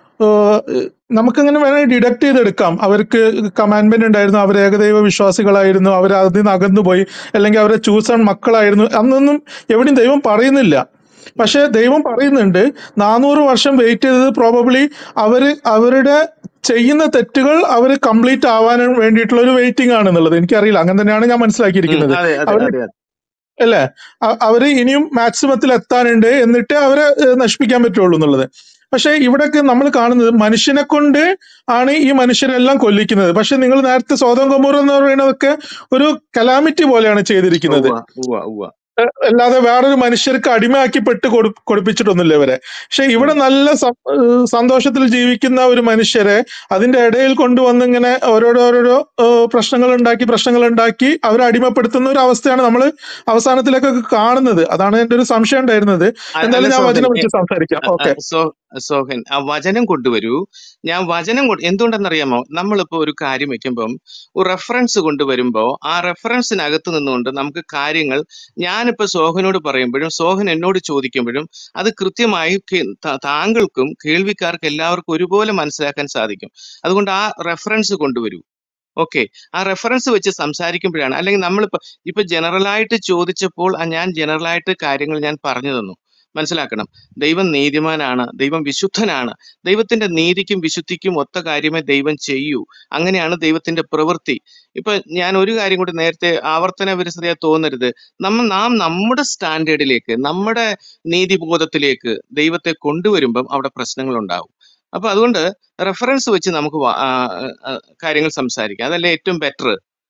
ഏഹ്, നമുക്കങ്ങനെ വേണമെങ്കിൽ ഡിഡക്ട് ചെയ്തെടുക്കാം അവർക്ക് കമാൻഡ്മെന്റ് ഉണ്ടായിരുന്നു അവർ ഏകദൈവ വിശ്വാസികളായിരുന്നു അവർ അതിൽ നിന്ന് അകന്നുപോയി അല്ലെങ്കിൽ അവരെ ചൂസൺ മക്കളായിരുന്നു അന്നൊന്നും എവിടെയും ദൈവം പറയുന്നില്ല പക്ഷെ ദൈവം പറയുന്നുണ്ട് നാനൂറ് വർഷം വെയിറ്റ് ചെയ്തത് പ്രോബബ്ലി അവര് അവരുടെ ചെയ്യുന്ന തെറ്റുകൾ അവർ കംപ്ലീറ്റ് ആവാൻ വേണ്ടിയിട്ടുള്ള ഒരു വെയിറ്റിംഗ് ആണ് എന്നുള്ളത് എനിക്കറിയില്ല അങ്ങനെ തന്നെയാണ് ഞാൻ മനസ്സിലാക്കിയിരിക്കുന്നത് അതെ അതെ അവർ അതെ അതെ അല്ലേ അ- അവര് ഇനിയും മാക്സിമത്തിൽ എത്താനുണ്ട് എന്നിട്ട് അവരെ ഏഹ്, നശിപ്പിക്കാൻ പറ്റുള്ളൂ എന്നുള്ളത് പക്ഷെ ഇവിടൊക്കെ നമ്മൾ കാണുന്നത് മനുഷ്യനെ കൊണ്ട് ആണ് ഈ മനുഷ്യരെല്ലാം കൊല്ലിക്കുന്നത് പക്ഷെ നിങ്ങൾ നേരത്തെ സ്വതം കൊമൂർ എന്ന് പറയുന്നതൊക്കെ ഒരു കലാമിറ്റി പോലെയാണ് ചെയ്തിരിക്കുന്നത് ഉവ്വ ഉവ്വ ഉവ്വ ഏഹ് അല്ലാതെ വേറൊരു മനുഷ്യർക്ക് അടിമയാക്കി പെട്ട് കൊടു കൊടുപ്പിച്ചിട്ടൊന്നുമില്ല ഇവരെ പക്ഷെ ഇവിടെ ഉം നല്ല സം- ഏഹ് സന്തോഷത്തിൽ ജീവിക്കുന്ന ഒരു മനുഷ്യരെ അതിന്റെ ഇടയിൽ കൊണ്ടുവന്ന് ഇങ്ങനെ ഓരോരോരോ പ്രശ്നങ്ങൾ ഉണ്ടാക്കി പ്രശ്നങ്ങൾ ഉണ്ടാക്കി അവരെ അടിമപ്പെടുത്തുന്ന ഒരു അവസ്ഥയാണ് നമ്മൾ അവസാനത്തിലേക്കൊക്കെ കാണുന്നത് അതാണ് എന്റെ ഒരു സംശയം ഉണ്ടായിരുന്നത് അ- അല്ല എന്തായാലും ഞാൻ സോഹൻ വചനം എ- വെച്ച് സംസാരിക്കാം അ- ഓക്കെ അ- സോ സോഹൻ ആ വചനം കൊണ്ടുവരൂ ഞാൻ വചനം കൊണ്ട് എന്തുകൊണ്ടെന്നറിയാമോ നമ്മളിപ്പോ ഒരു കാര്യം വെക്കുമ്പം ഒരു റെഫറൻസ് കൊണ്ടുവരുമ്പോ ആ റെഫറൻസിനകത്ത് നിന്നുകൊണ്ട് നമുക്ക് കാര്യങ്ങൾ ഞാനിപ്പോ സോഹനോട് പറയുമ്പോഴും സോഹൻ എന്നോട് ചോദിക്കുമ്പോഴും അത് കൃത്യമായി കേ- താ- താങ്കൾക്കും കേൾവിക്കാർക്ക് എല്ലാവർക്കും ഒരുപോലെ മനസ്സിലാക്കാൻ സാധിക്കും അതുകൊണ്ട് ആ റെഫറൻസ് കൊണ്ടുവരൂ ഓക്കെ ആ റെഫറൻസ് വെച്ച് സംസാരിക്കുമ്പോഴാണ് അല്ലെങ്കിൽ നമ്മളിപ്പോ ഇപ്പൊ ജനറലായിട്ട് ചോദിച്ചപ്പോൾ ആ ഞാൻ ജനറലായിട്ട് കാര്യങ്ങൾ ഞാൻ പറഞ്ഞു തന്നു മനസ്സിലാക്കണം ദൈവം നീതിമാനാണ് ദൈവം വിശുദ്ധനാണ് ദൈവത്തിന്റെ നീതിക്കും വിശുദ്ധിക്കും ഒത്ത കാര്യമേ ദൈവം ചെയ്യൂ അങ്ങനെയാണ് ദൈവത്തിന്റെ പ്രവൃത്തി ഇപ്പൊ ഞാൻ ഒരു കാര്യം കൂടി നേരത്തെ ആവർത്തന വിരസതയായി തോന്നരുത് നമ്മ നാം നമ്മുടെ സ്റ്റാൻഡേർഡിലേക്ക് നമ്മുടെ നീതിബോധത്തിലേക്ക് ദൈവത്തെ കൊണ്ടുവരുമ്പം അവിടെ പ്രശ്നങ്ങൾ ഉണ്ടാവും അപ്പൊ അതുകൊണ്ട് റെഫറൻസ് വെച്ച് നമുക്ക് വാ- ആ, ആ, കാര്യങ്ങൾ സംസാരിക്കാം അതല്ലേ ഏറ്റവും ബെറ്റർ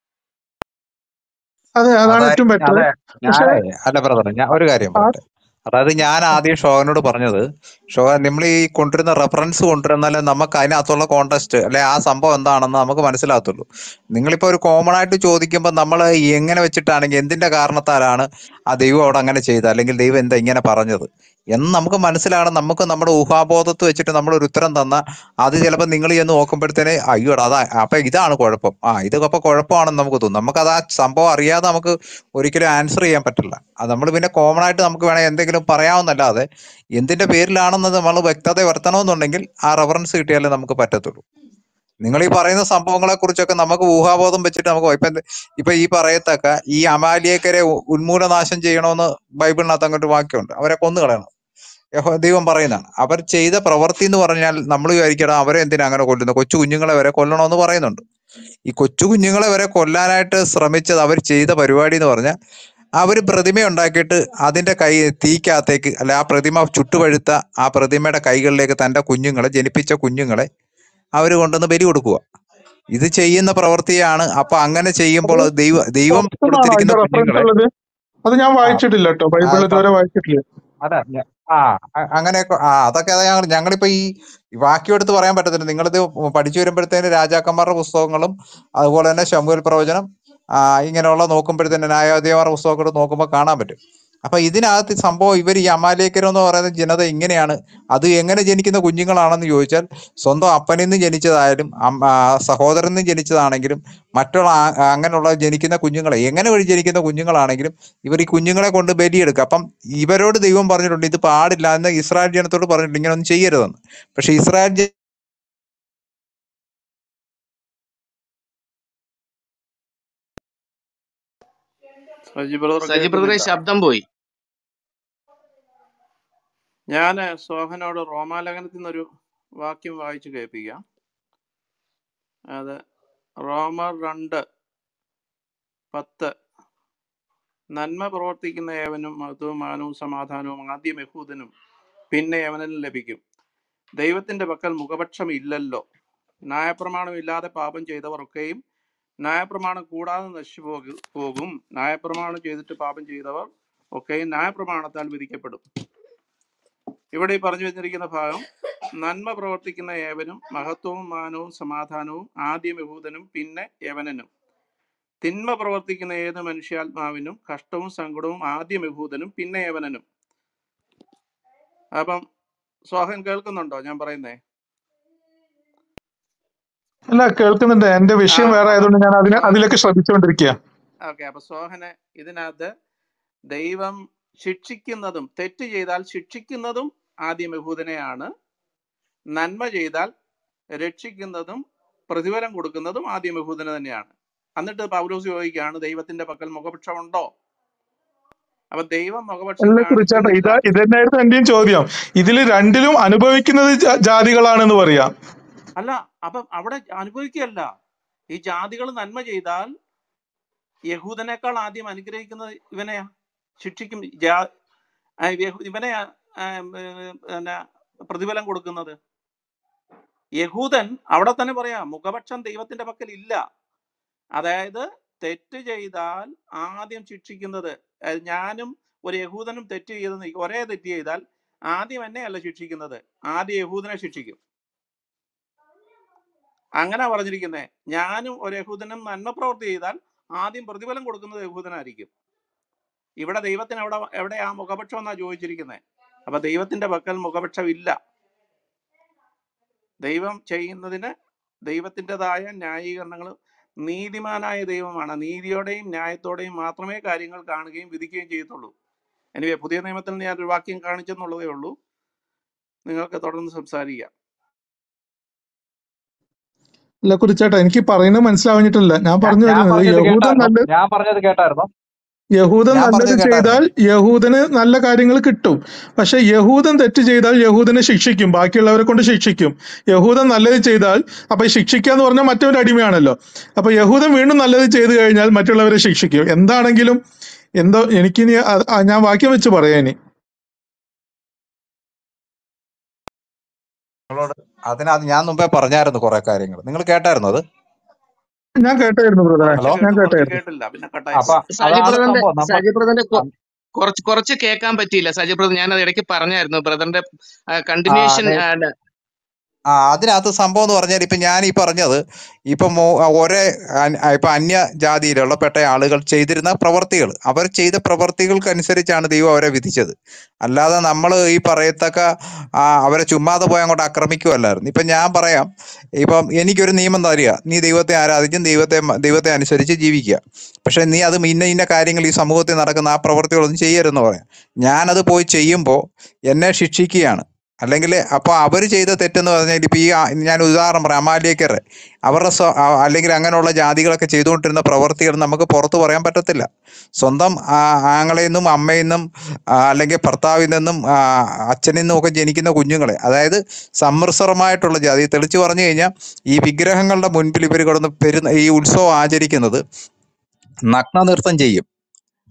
അതെ അതാണ് അതായത് ഏറ്റവും ബെറ്റർ അതെ പക്ഷെ ഞാനേ അല്ല ബ്രദർ ഞാൻ ഒരു കാര്യം ആ പറയട്ടെ അതായത് ഞാൻ ആദ്യം ഷോഹനോട് പറഞ്ഞത് ഷോഹൻ നമ്മൾ ഈ കൊണ്ടുവരുന്ന റെഫറൻസ് കൊണ്ടുവരുന്നാലേ നമുക്ക് അതിനകത്തുള്ള കോണ്ടസ്റ്റ് അല്ലെ ആ സംഭവം എന്താണെന്ന് നമുക്ക് മനസ്സിലാകത്തുള്ളൂ നിങ്ങളിപ്പോ ഒരു കോമൺ ആയിട്ട് ചോദിക്കുമ്പോൾ നമ്മൾ എങ്ങനെ വെച്ചിട്ടാണെങ്കിൽ എന്തിന്റെ കാരണത്താലാണ് ആ ദൈവം അവിടെ അങ്ങനെ ചെയ്തത് അല്ലെങ്കിൽ ദൈവം എന്താ ഇങ്ങനെ പറഞ്ഞത് എന്ന് നമുക്ക് മനസ്സിലാകണം നമുക്ക് നമ്മുടെ ഊഹാബോധത്ത് വെച്ചിട്ട് നമ്മൾ ഒരു ഉത്തരം തന്ന അത് ചിലപ്പോൾ നിങ്ങൾ ചെന്ന് നോക്കുമ്പോഴത്തേനെ അയ്യോടാ അതാ അപ്പൊ ഇതാണ് കുഴപ്പം ആ ഇത് അപ്പൊ കുഴപ്പമാണെന്ന് നമുക്ക് തോന്നും നമുക്കത് ആ സംഭവം അറിയാതെ നമുക്ക് ഒരിക്കലും ആൻസർ ചെയ്യാൻ പറ്റില്ല അത് നമ്മൾ പിന്നെ കോമൺ ആയിട്ട് നമുക്ക് വേണേൽ എന്തെങ്കിലും പറയാവുന്നല്ലാതെ എന്തിന്റെ പേരിലാണെന്ന് നമ്മൾ വ്യക്തത വരുത്തണമെന്നുണ്ടെങ്കിൽ ആ റെഫറൻസ് കിട്ടിയാലേ നമുക്ക് പറ്റത്തുള്ളൂ നിങ്ങൾ ഈ പറയുന്ന സംഭവങ്ങളെ കുറിച്ചൊക്കെ നമുക്ക് ഊഹാബോധം വെച്ചിട്ട് നമുക്ക് ഇപ്പൊ എന്ത് ഇപ്പൊ ഈ പറയത്തക്ക ഈ അമാലിയക്കരെ ഉ- ഉന്മൂലനാശം ചെയ്യണമെന്ന് ബൈബിളിനകത്ത് അങ്ങോട്ട് വാക്യമുണ്ട് അവരെ കൊന്നു കളയണം യഹോ ദൈവം പറയുന്നതാണ് അവർ ചെയ്ത പ്രവൃത്തി എന്ന് പറഞ്ഞാൽ നമ്മൾ വിചാരിക്കണം അവരെ എന്തിനാ അങ്ങനെ കൊല്ലുന്നത് കൊച്ചു കുഞ്ഞുങ്ങളെ വരെ കൊല്ലണമെന്ന് പറയുന്നുണ്ട് ഈ കൊച്ചു കുഞ്ഞുങ്ങളെ വരെ കൊല്ലാനായിട്ട് ശ്രമിച്ചത് അവർ ചെയ്ത പരിപാടി എന്ന് പറഞ്ഞാൽ അവർ പ്രതിമ ഉണ്ടാക്കിയിട്ട് അതിന്റെ കൈ തീക്കകത്തേക്ക് അല്ല ആ പ്രതിമ ചുട്ടുപഴുത്ത ആ പ്രതിമയുടെ കൈകളിലേക്ക് തന്റെ കുഞ്ഞുങ്ങളെ ജനിപ്പിച്ച കുഞ്ഞുങ്ങളെ അവർ കൊണ്ടുവന്ന് ബലി കൊടുക്കുക ഇത് ചെയ്യുന്ന പ്രവൃത്തിയാണ് അപ്പൊ അങ്ങനെ ചെയ്യുമ്പോൾ അത് അത് ദൈവ ദൈവം പുറത്തുനിന്നാണോ കൊടുത്തിരിക്കുന്ന അതിന്റെ റെഫറൻസ് കുഞ്ഞുങ്ങളെ ഉള്ളത് അത് ഞാൻ ആ വായിച്ചിട്ടില്ല കേട്ടോ ആ ബൈബിൾ ഇപ്പം ഇതുവരെ വായിച്ചിട്ടില്ല അതെ ഞ- ആ അ- അങ്ങനെയൊക്കെ ആ അതൊക്കെ അതാ ഞങ്ങൾ ഞങ്ങളിപ്പോ ഈ വാക്യം എടുത്ത് പറയാൻ പറ്റത്തില്ല നിങ്ങളിത് പഠിച്ചു വരുമ്പോഴത്തേന് രാജാക്കന്മാരുടെ പുസ്തകങ്ങളും അതുപോലെ തന്നെ ശമുവേൽ പ്രവചനം ആ ഇങ്ങനെയുള്ള നോക്കുമ്പോഴത്തേന് ന്യായാധിപന്മാരുടെ പുസ്തകങ്ങൾ നോക്കുമ്പോൾ കാണാൻ പറ്റും അപ്പൊ ഇതിനകത്ത് സംഭവം ഇവർ ഈ അമാലേക്കരം എന്ന് പറയുന്ന ജനത ഇങ്ങനെയാണ് അത് എങ്ങനെ ജനിക്കുന്ന കുഞ്ഞുങ്ങളാണെന്ന് ചോദിച്ചാൽ സ്വന്തം അപ്പനിൽ നിന്ന് ജനിച്ചതായാലും അമ്മ- ആ, സഹോദരനിൽ നിന്ന് ജനിച്ചതാണെങ്കിലും മറ്റുള്ള ആ- അങ്ങനെയുള്ള ജനിക്കുന്ന കുഞ്ഞുങ്ങളെ എങ്ങനെ വഴി ജനിക്കുന്ന കുഞ്ഞുങ്ങളാണെങ്കിലും ഇവർ ഈ കുഞ്ഞുങ്ങളെ കൊണ്ട് ബലിയെടുക്കുക അപ്പം ഇവരോട് ദൈവം പറഞ്ഞിട്ടുണ്ട് ഇത് പാടില്ല എന്ന് ഇസ്രായേൽ ജനത്തോട് പറഞ്ഞിട്ടുണ്ട് ഇങ്ങനെ ഒന്നും ചെയ്യരുതെന്ന് പക്ഷെ ഇസ്രായേൽ ജ- സജി ബ്രദർ സജി ബ്രദറെ കേൾക്കുന്നില്ല ശബ്ദം പോയി ഞാൻ സോഹനോട് റോമാലേഖനത്തിൽ നിന്നൊരു വാക്യം വായിച്ചു കേൾപ്പിക്കാം അത് റോമർ രണ്ട് പത്ത് നന്മ പ്രവർത്തിക്കുന്ന ഏവനും മഹത്വവും മാനവും സമാധാനവും ആദ്യം യഹൂദനും പിന്നെ യവനും ലഭിക്കും ദൈവത്തിന്റെ പക്കൽ മുഖപക്ഷം ഇല്ലല്ലോ ന്യായപ്രമാണം ഇല്ലാതെ പാപം ചെയ്തവർക്കൊക്കെയും ന്യായപ്രമാണം കൂടാതെ നശിച്ചു പോകു- പോകും ന്യായപ്രമാണം ചെയ്തിട്ട് പാപം ചെയ്തവർ ഒക്കെയും ന്യായപ്രമാണത്താൽ വിധിക്കപ്പെടും ഇവിടെ ഈ പറഞ്ഞു വെച്ചിരിക്കുന്ന ഭാഗം നന്മ പ്രവർത്തിക്കുന്ന ഏവനും മഹത്വവും മാനവും സമാധാനവും ആദ്യം യഹൂദനും പിന്നെ യവനനും തിന്മ പ്രവർത്തിക്കുന്ന ഏത് മനുഷ്യാത്മാവിനും കഷ്ടവും സങ്കടവും ആദ്യം യഹൂദനും പിന്നെ യവനനും അപ്പം സോഹൻ കേൾക്കുന്നുണ്ടോ ഞാൻ പറയുന്നേ അല്ല കേൾക്കുന്നുണ്ട് എന്റെ ആ വിഷയം വേറെ അപ്പം ആയതുകൊണ്ട് ഞാൻ അതിനെ സോഹൻ അതിലേക്ക് ശ്രദ്ധിച്ചുകൊണ്ടിരിക്കുക ഓക്കെ അപ്പൊ സോഹന് ഇതിനകത്ത് ദൈവം ശിക്ഷിക്കുന്നതും തെറ്റ് ചെയ്താൽ ശിക്ഷിക്കുന്നതും ആദ്യം യഹൂദനെയാണ് നന്മ ചെയ്താൽ രക്ഷിക്കുന്നതും പ്രതിഫലം കൊടുക്കുന്നതും ആദ്യം യഹൂദന് തന്നെയാണ് എന്നിട്ട് പൗലോസ് ചോദിക്കുകയാണ് ദൈവത്തിന്റെ പക്കൽ മുഖപക്ഷമുണ്ടോ അപ്പൊ ദൈവം മുഖപക്ഷം എന്നെ കുറിച്ചാട്ടോ കാണിക്കുന്നില്ല ഇതാ ഇതന്നെയായിരുന്നു എന്റെയും ചോദ്യം ഇതിൽ രണ്ടിലും അനുഭവിക്കുന്നത് ജാ- ജാതികളാണെന്ന് പറയാം അല്ല അപ്പം അവിടെ അനുഭവിക്കുകയല്ല ഈ ജാതികൾ നന്മ ചെയ്താൽ യഹൂദനേക്കാൾ ആദ്യം അനുഗ്രഹിക്കുന്നത് ഇവനെയാ ശിക്ഷിക്കും ജാ- ആ, യഹൂ- ഇവനെയാ ആ, ഉം, പിന്നെ പ്രതിഫലം കൊടുക്കുന്നത് യഹൂദൻ അവിടെ തന്നെ പറയാം മുഖപക്ഷം ദൈവത്തിന്റെ പക്കൽ ഇല്ല അതായത് തെറ്റ് ചെയ്താൽ ആദ്യം ശിക്ഷിക്കുന്നത് അതായത് ഞാനും ഒരു യഹൂദനും തെറ്റ് ചെയ്തെന്ന് ഒരേ തെറ്റ് ചെയ്താൽ ആദ്യം എന്നെയല്ല ശിക്ഷിക്കുന്നത് ആദ്യം യഹൂദനെ ശിക്ഷിക്കും അങ്ങനെ പറഞ്ഞിരിക്കുന്നേ ഞാനും ഒരു യഹൂദനും നന്മ പ്രവൃത്തി ചെയ്താൽ ആദ്യം പ്രതിഫലം കൊടുക്കുന്നത് യഹൂദനായിരിക്കും ഇവിടെ ദൈവത്തിന് എവിടെ എവിടെ ആ മുഖപക്ഷം എന്നാ ചോദിച്ചിരിക്കുന്നത് അപ്പൊ ദൈവത്തിന്റെ പക്കൽ മുഖപക്ഷം ഇല്ല ദൈവം ചെയ്യുന്നതിന് ദൈവത്തിൻ്റെതായ ന്യായീകരണങ്ങൾ നീതിമാനായ ദൈവമാണ് നീതിയോടെയും ന്യായത്തോടെയും മാത്രമേ കാര്യങ്ങൾ കാണുകയും വിധിക്കുകയും ചെയ്യത്തുള്ളൂ എനിവേ പുതിയ നിയമത്തിൽ ഞാൻ ഒരു വാക്യം കാണിച്ചെന്നുള്ളതേ ഉള്ളൂ നിങ്ങൾക്ക് തുടർന്ന് സംസാരിക്കാം അല്ല കുറിച്ചാട്ടോ എനിക്ക് പറയുന്നത് മനസ്സിലാവിഞ്ഞിട്ടില്ല ഞാൻ ഞാൻ പറഞ്ഞു ഞാൻ വരുന്നത് പറഞ്ഞത് യഹൂദൻ കേട്ടായിരുന്നോ നല്ല ഞാൻ പറഞ്ഞത് കേട്ടായിരുന്നോ യഹൂദൻ ഞാൻ നല്ലത് പറഞ്ഞത് ചെയ്താൽ കേട്ടായിരുന്നു യഹൂദന് നല്ല കാര്യങ്ങൾ കിട്ടും പക്ഷെ യഹൂദൻ തെറ്റ് ചെയ്താൽ യഹൂദനെ ശിക്ഷിക്കും ബാക്കിയുള്ളവരെ കൊണ്ട് ശിക്ഷിക്കും യഹൂദൻ നല്ലത് ചെയ്താൽ അപ്പൊ ഈ ശിക്ഷിക്കുക എന്ന് പറഞ്ഞാൽ മറ്റൊരു അടിമയാണല്ലോ അപ്പൊ യഹൂദൻ വീണ്ടും നല്ലത് ചെയ്തു കഴിഞ്ഞാൽ മറ്റുള്ളവരെ ശിക്ഷിക്കും എന്താണെങ്കിലും എന്തോ എനിക്കിനി അത് ആ ഞാൻ വാക്യം വെച്ച് പറയാം ഇനി നിങ്ങളോട് അതിനകത്ത് ഞാൻ മുമ്പേ പറഞ്ഞായിരുന്നു കുറെ കാര്യങ്ങൾ നിങ്ങൾ കേട്ടായിരുന്നു അത് ഞാൻ കേട്ടായിരുന്നു ബ്രദറെ ഹലോ കുറച്ച് ഞാൻ കേട്ടു കുറച്ച് കേട്ടായിരുന്നു കേട്ടില്ല പിന്നെ കട്ടായി അപ്പൊ പോയി സജി അതാണ് ബ്രദറിന്റെ സംഭവം നമ്മൾ സജി ബ്രദറിന്റെ കൊ- കുറച്ച് കുറച്ച് കേൾക്കാൻ പറ്റിയില്ല സജി ബ്രദർ ഞാൻ അത് ഇടയ്ക്ക് പറഞ്ഞായിരുന്നു ബ്രദറിന്റെ ആ കണ്ടിന്യൂഷൻ അതെ ആ അതിനകത്ത് സംഭവം എന്ന് പറഞ്ഞാൽ ഇപ്പൊ ഞാൻ ഈ പറഞ്ഞത് ഇപ്പൊ മോ- ഒരേ അൻ- ഇപ്പൊ അന്യ ജാതിയിലുള്ള പെട്ട ആളുകൾ ചെയ്തിരുന്ന പ്രവർത്തികൾ അവർ ചെയ്ത പ്രവർത്തികൾക്കനുസരിച്ചാണ് ദൈവം അവരെ വിധിച്ചത് അല്ലാതെ നമ്മൾ ഈ പറയത്തക്ക ആ, അവരെ ചുമ്മാതെ പോയി അങ്ങോട്ട് ആക്രമിക്കുമല്ലായിരുന്നു ഇപ്പൊ ഞാൻ പറയാം ഇപ്പം എനിക്കൊരു നിയമം തരിക നീ ദൈവത്തെ ആരാധിച്ചും ദൈവത്തെ മ- ദൈവത്തെ അനുസരിച്ച് ജീവിക്കുക പക്ഷെ നീ അത് ഇന്ന ഇന്ന കാര്യങ്ങൾ ഈ സമൂഹത്തിൽ നടക്കുന്ന ആ പ്രവർത്തികളൊന്നും ചെയ്യരുതെന്ന് പറയാം ഞാനത് പോയി ചെയ്യുമ്പോൾ എന്നെ ശിക്ഷിക്കുകയാണ് അല്ലെങ്കിൽ അപ്പോൾ അവർ ചെയ്ത തെറ്റെന്ന് പറഞ്ഞാൽ ഇപ്പോൾ ഈ ആ- ഞാൻ ഉദാഹരണം പറയാം അമാലിയക്കർ അവരുടെ സ്വ ആ- അല്ലെങ്കിൽ അങ്ങനെയുള്ള ജാതികളൊക്കെ ചെയ്തുകൊണ്ടിരുന്ന പ്രവർത്തികൾ നമുക്ക് പുറത്തു പറയാൻ പറ്റത്തില്ല സ്വന്തം ആ, ആങ്ങളയിൽ നിന്നും അമ്മയിൽ നിന്നും ആ, അല്ലെങ്കിൽ ഭർത്താവിൽ നിന്നും ആ, അച്ഛനിൽ നിന്നും ഒക്കെ ജനിക്കുന്ന കുഞ്ഞുങ്ങളെ അതായത് സമ്മിശ്രമായിട്ടുള്ള ജാതി തെളിച്ചു പറഞ്ഞു കഴിഞ്ഞാൽ ഈ വിഗ്രഹങ്ങളുടെ മുൻപിൽ ഇവർ കിടന്ന് പെരുന്ന ഈ ഉത്സവം ആചരിക്കുന്നത് നഗ്നനൃത്തം ചെയ്യും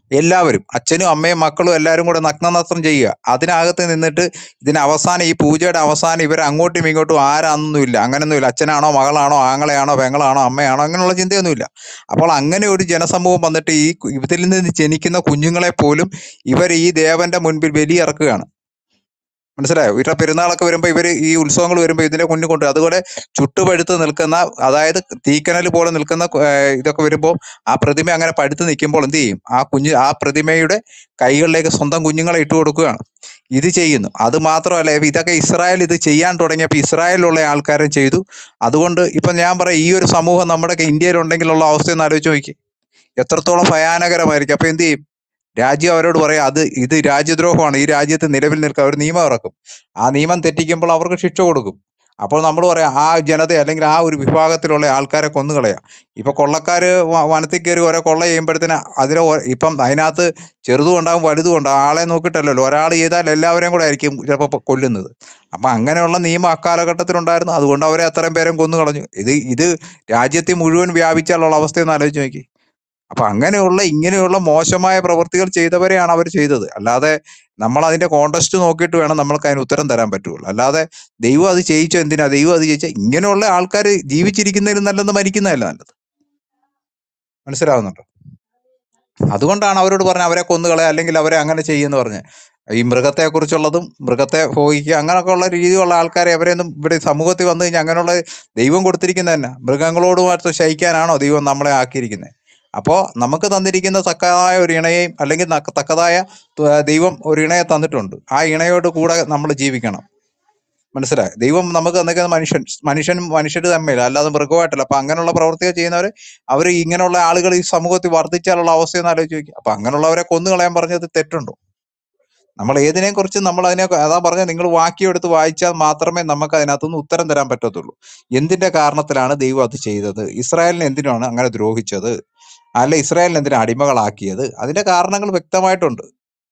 എല്ലാവരും അച്ഛനും അമ്മയും മക്കളും എല്ലാവരും കൂടെ നഗ്നനസ്ത്രം ചെയ്യുക അതിനകത്ത് നിന്നിട്ട് ഇതിന് അവസാനം ഈ പൂജയുടെ അവസാനം ഇവർ അങ്ങോട്ടും ഇങ്ങോട്ടും ആരാന്നൊന്നുമില്ല അങ്ങനെയൊന്നുമില്ല അച്ഛനാണോ മകളാണോ ആങ്ങളെയാണോ പെങ്ങളാണോ അമ്മയാണോ അങ്ങനെയുള്ള ചിന്തയൊന്നുമില്ല അപ്പോൾ അങ്ങനെ ഒരു ജനസമൂഹം വന്നിട്ട് ഈ കു- ഇതിൽ നിന്ന് ജനിക്കുന്ന കുഞ്ഞുങ്ങളെ പോലും ഇവർ ഈ ദേവന്റെ മുൻപിൽ ബലിയിറക്കുകയാണ് മനസ്സിലായോ ഇവരുടെ പെരുന്നാളൊക്കെ വരുമ്പോൾ ഇവർ ഈ ഉത്സവങ്ങൾ വരുമ്പോൾ ഇതിന്റെ മുന്നിൽ കൊണ്ട് അതുപോലെ ചുട്ടുപഴുത്ത് നിൽക്കുന്ന അതായത് തീക്കനൽ പോലെ നിൽക്കുന്ന കു- ഏർ ഇതൊക്കെ വരുമ്പോൾ ആ പ്രതിമ അങ്ങനെ പഴുത്ത് നിൽക്കുമ്പോൾ എന്ത് ചെയ്യും ആ കുഞ്ഞ് ആ പ്രതിമയുടെ കൈകളിലേക്ക് സ്വന്തം കുഞ്ഞുങ്ങളെ ഇട്ട് കൊടുക്കുകയാണ് ഇത് ചെയ്യുന്നു അത് മാത്രമല്ല ഇപ്പൊ ഇതൊക്കെ ഇസ്രായേൽ ഇത് ചെയ്യാൻ തുടങ്ങിയപ്പോൾ ഇസ്രായേലിലുള്ള ആൾക്കാരും ചെയ്തു അതുകൊണ്ട് ഇപ്പൊ ഞാൻ പറയാം ഈ ഒരു സമൂഹം നമ്മുടെ ഇന്ത്യയിലുണ്ടെങ്കിലുള്ള അവസ്ഥയൊന്ന് ആലോചിച്ച് നോക്കി എത്രത്തോളം ഭയാനകരമായിരിക്കും അപ്പൊ എന്ത് ചെയ്യും രാജ്യം അവരോട് പറയാം അത് ഇത് രാജ്യദ്രോഹമാണ് ഈ രാജ്യത്ത് നിലവിൽ നിൽക്കുക അവർ നിയമം ഇറക്കും ആ നിയമം തെറ്റിക്കുമ്പോൾ അവർക്ക് ശിക്ഷ കൊടുക്കും അപ്പോൾ നമ്മൾ പറയാം ആ ജനത അല്ലെങ്കിൽ ആ ഒരു വിഭാഗത്തിലുള്ള ആൾക്കാരെ കൊന്നുകളയാം ഇപ്പൊ കൊള്ളക്കാര് വ- വനത്തിൽ കയറി ഓരോ കൊള്ള ചെയ്യുമ്പോഴത്തേന് അതിലെ ഓ- ഇപ്പം അതിനകത്ത് ചെറുതും ഉണ്ടാവും വലുതും ഉണ്ടാവും ആളെ നോക്കിയിട്ടല്ലല്ലോ ഒരാൾ ചെയ്താൽ എല്ലാവരെയും കൂടെ ആയിരിക്കും ചിലപ്പോൾ കൊല്ലുന്നത് അപ്പൊ അങ്ങനെയുള്ള നിയമം അക്കാലഘട്ടത്തിൽ ഉണ്ടായിരുന്നു അതുകൊണ്ട് അവരെ അത്രയും പേരും കൊന്നു കളഞ്ഞു ഇത് ഇത് രാജ്യത്തെ മുഴുവൻ വ്യാപിച്ചാലുള്ള അവസ്ഥയൊന്ന് ആലോചിച്ച് നോക്കി അപ്പൊ അങ്ങനെയുള്ള ഇങ്ങനെയുള്ള മോശമായ പ്രവൃത്തികൾ ചെയ്തവരെയാണ് അവർ ചെയ്തത് അല്ലാതെ നമ്മൾ അതിന്റെ കോണ്ടസ്റ്റ് നോക്കിയിട്ട് വേണം നമ്മൾക്ക് അതിന് ഉത്തരം തരാൻ പറ്റുള്ളൂ അല്ലാതെ ദൈവം അത് ചെയ്യിച്ചോ എന്തിനാ ദൈവം അത് ചെയ്യിച്ച ഇങ്ങനെയുള്ള ആൾക്കാർ ജീവിച്ചിരിക്കുന്നതിലും നല്ലത് മരിക്കുന്നതല്ല നല്ലത് മനസ്സിലാവുന്നുണ്ടോ അതുകൊണ്ടാണ് അവരോട് പറഞ്ഞ അവരെ കൊന്നുകളെ അല്ലെങ്കിൽ അവരെ അങ്ങനെ ചെയ്യുമെന്ന് പറഞ്ഞ് ഈ മൃഗത്തെ കുറിച്ചുള്ളതും മൃഗത്തെ ഭോഗിക്കുക അങ്ങനെയൊക്കെ ഉള്ള രീതിയിലുള്ള ആൾക്കാരെ അവരെയൊന്നും ഇവിടെ സമൂഹത്തിൽ വന്നു കഴിഞ്ഞാൽ അങ്ങനെയുള്ള ദൈവം കൊടുത്തിരിക്കുന്നത് തന്നെ മൃഗങ്ങളോടുമായിട്ട് ശയിക്കാനാണോ ദൈവം നമ്മളെ ആക്കിയിരിക്കുന്നത് അപ്പോൾ നമുക്ക് തന്നിരിക്കുന്ന തക്കതായ ഒരു ഇണയെയും അല്ലെങ്കിൽ നക്ക- തക്കതായ ത- ദൈവം ഒരു ഇണയെ തന്നിട്ടുണ്ട് ആ ഇണയോട് കൂടെ നമ്മൾ ജീവിക്കണം മനസ്സിലായി ദൈവം നമുക്ക് തന്നിരിക്കുന്ന മനുഷ്യൻ മനുഷ്യനും മനുഷ്യർ തമ്മിൽ അല്ലാതെ മൃഗമായിട്ടല്ല അപ്പൊ അങ്ങനെയുള്ള പ്രവർത്തികൾ ചെയ്യുന്നവർ അവർ ഇങ്ങനെയുള്ള ആളുകൾ ഈ സമൂഹത്തിൽ വർദ്ധിച്ചാലുള്ള അവസ്ഥയെന്ന് ആലോചിച്ച് നോക്കി അപ്പൊ അങ്ങനെയുള്ളവരെ കൊന്നു കളയാൻ പറഞ്ഞത് തെറ്റുണ്ടോ നമ്മൾ ഏതിനെ കുറിച്ച് നമ്മൾ അതിനെ അതാ പറഞ്ഞ നിങ്ങൾ വാക്യം എടുത്ത് വായിച്ചാൽ മാത്രമേ നമുക്ക് അതിനകത്തുനിന്ന് ഉത്തരം തരാൻ പറ്റത്തുള്ളൂ എന്തിന്റെ കാരണത്തിലാണ് ദൈവം അത് ചെയ്തത് ഇസ്രായേലിനെ എന്തിനാണ് അങ്ങനെ ദ്രോഹിച്ചത് അല്ല ഇസ്രായേലിനെ എന്തിനാ അടിമകളാക്കിയത് അതിന്റെ കാരണങ്ങൾ വ്യക്തമായിട്ടുണ്ട്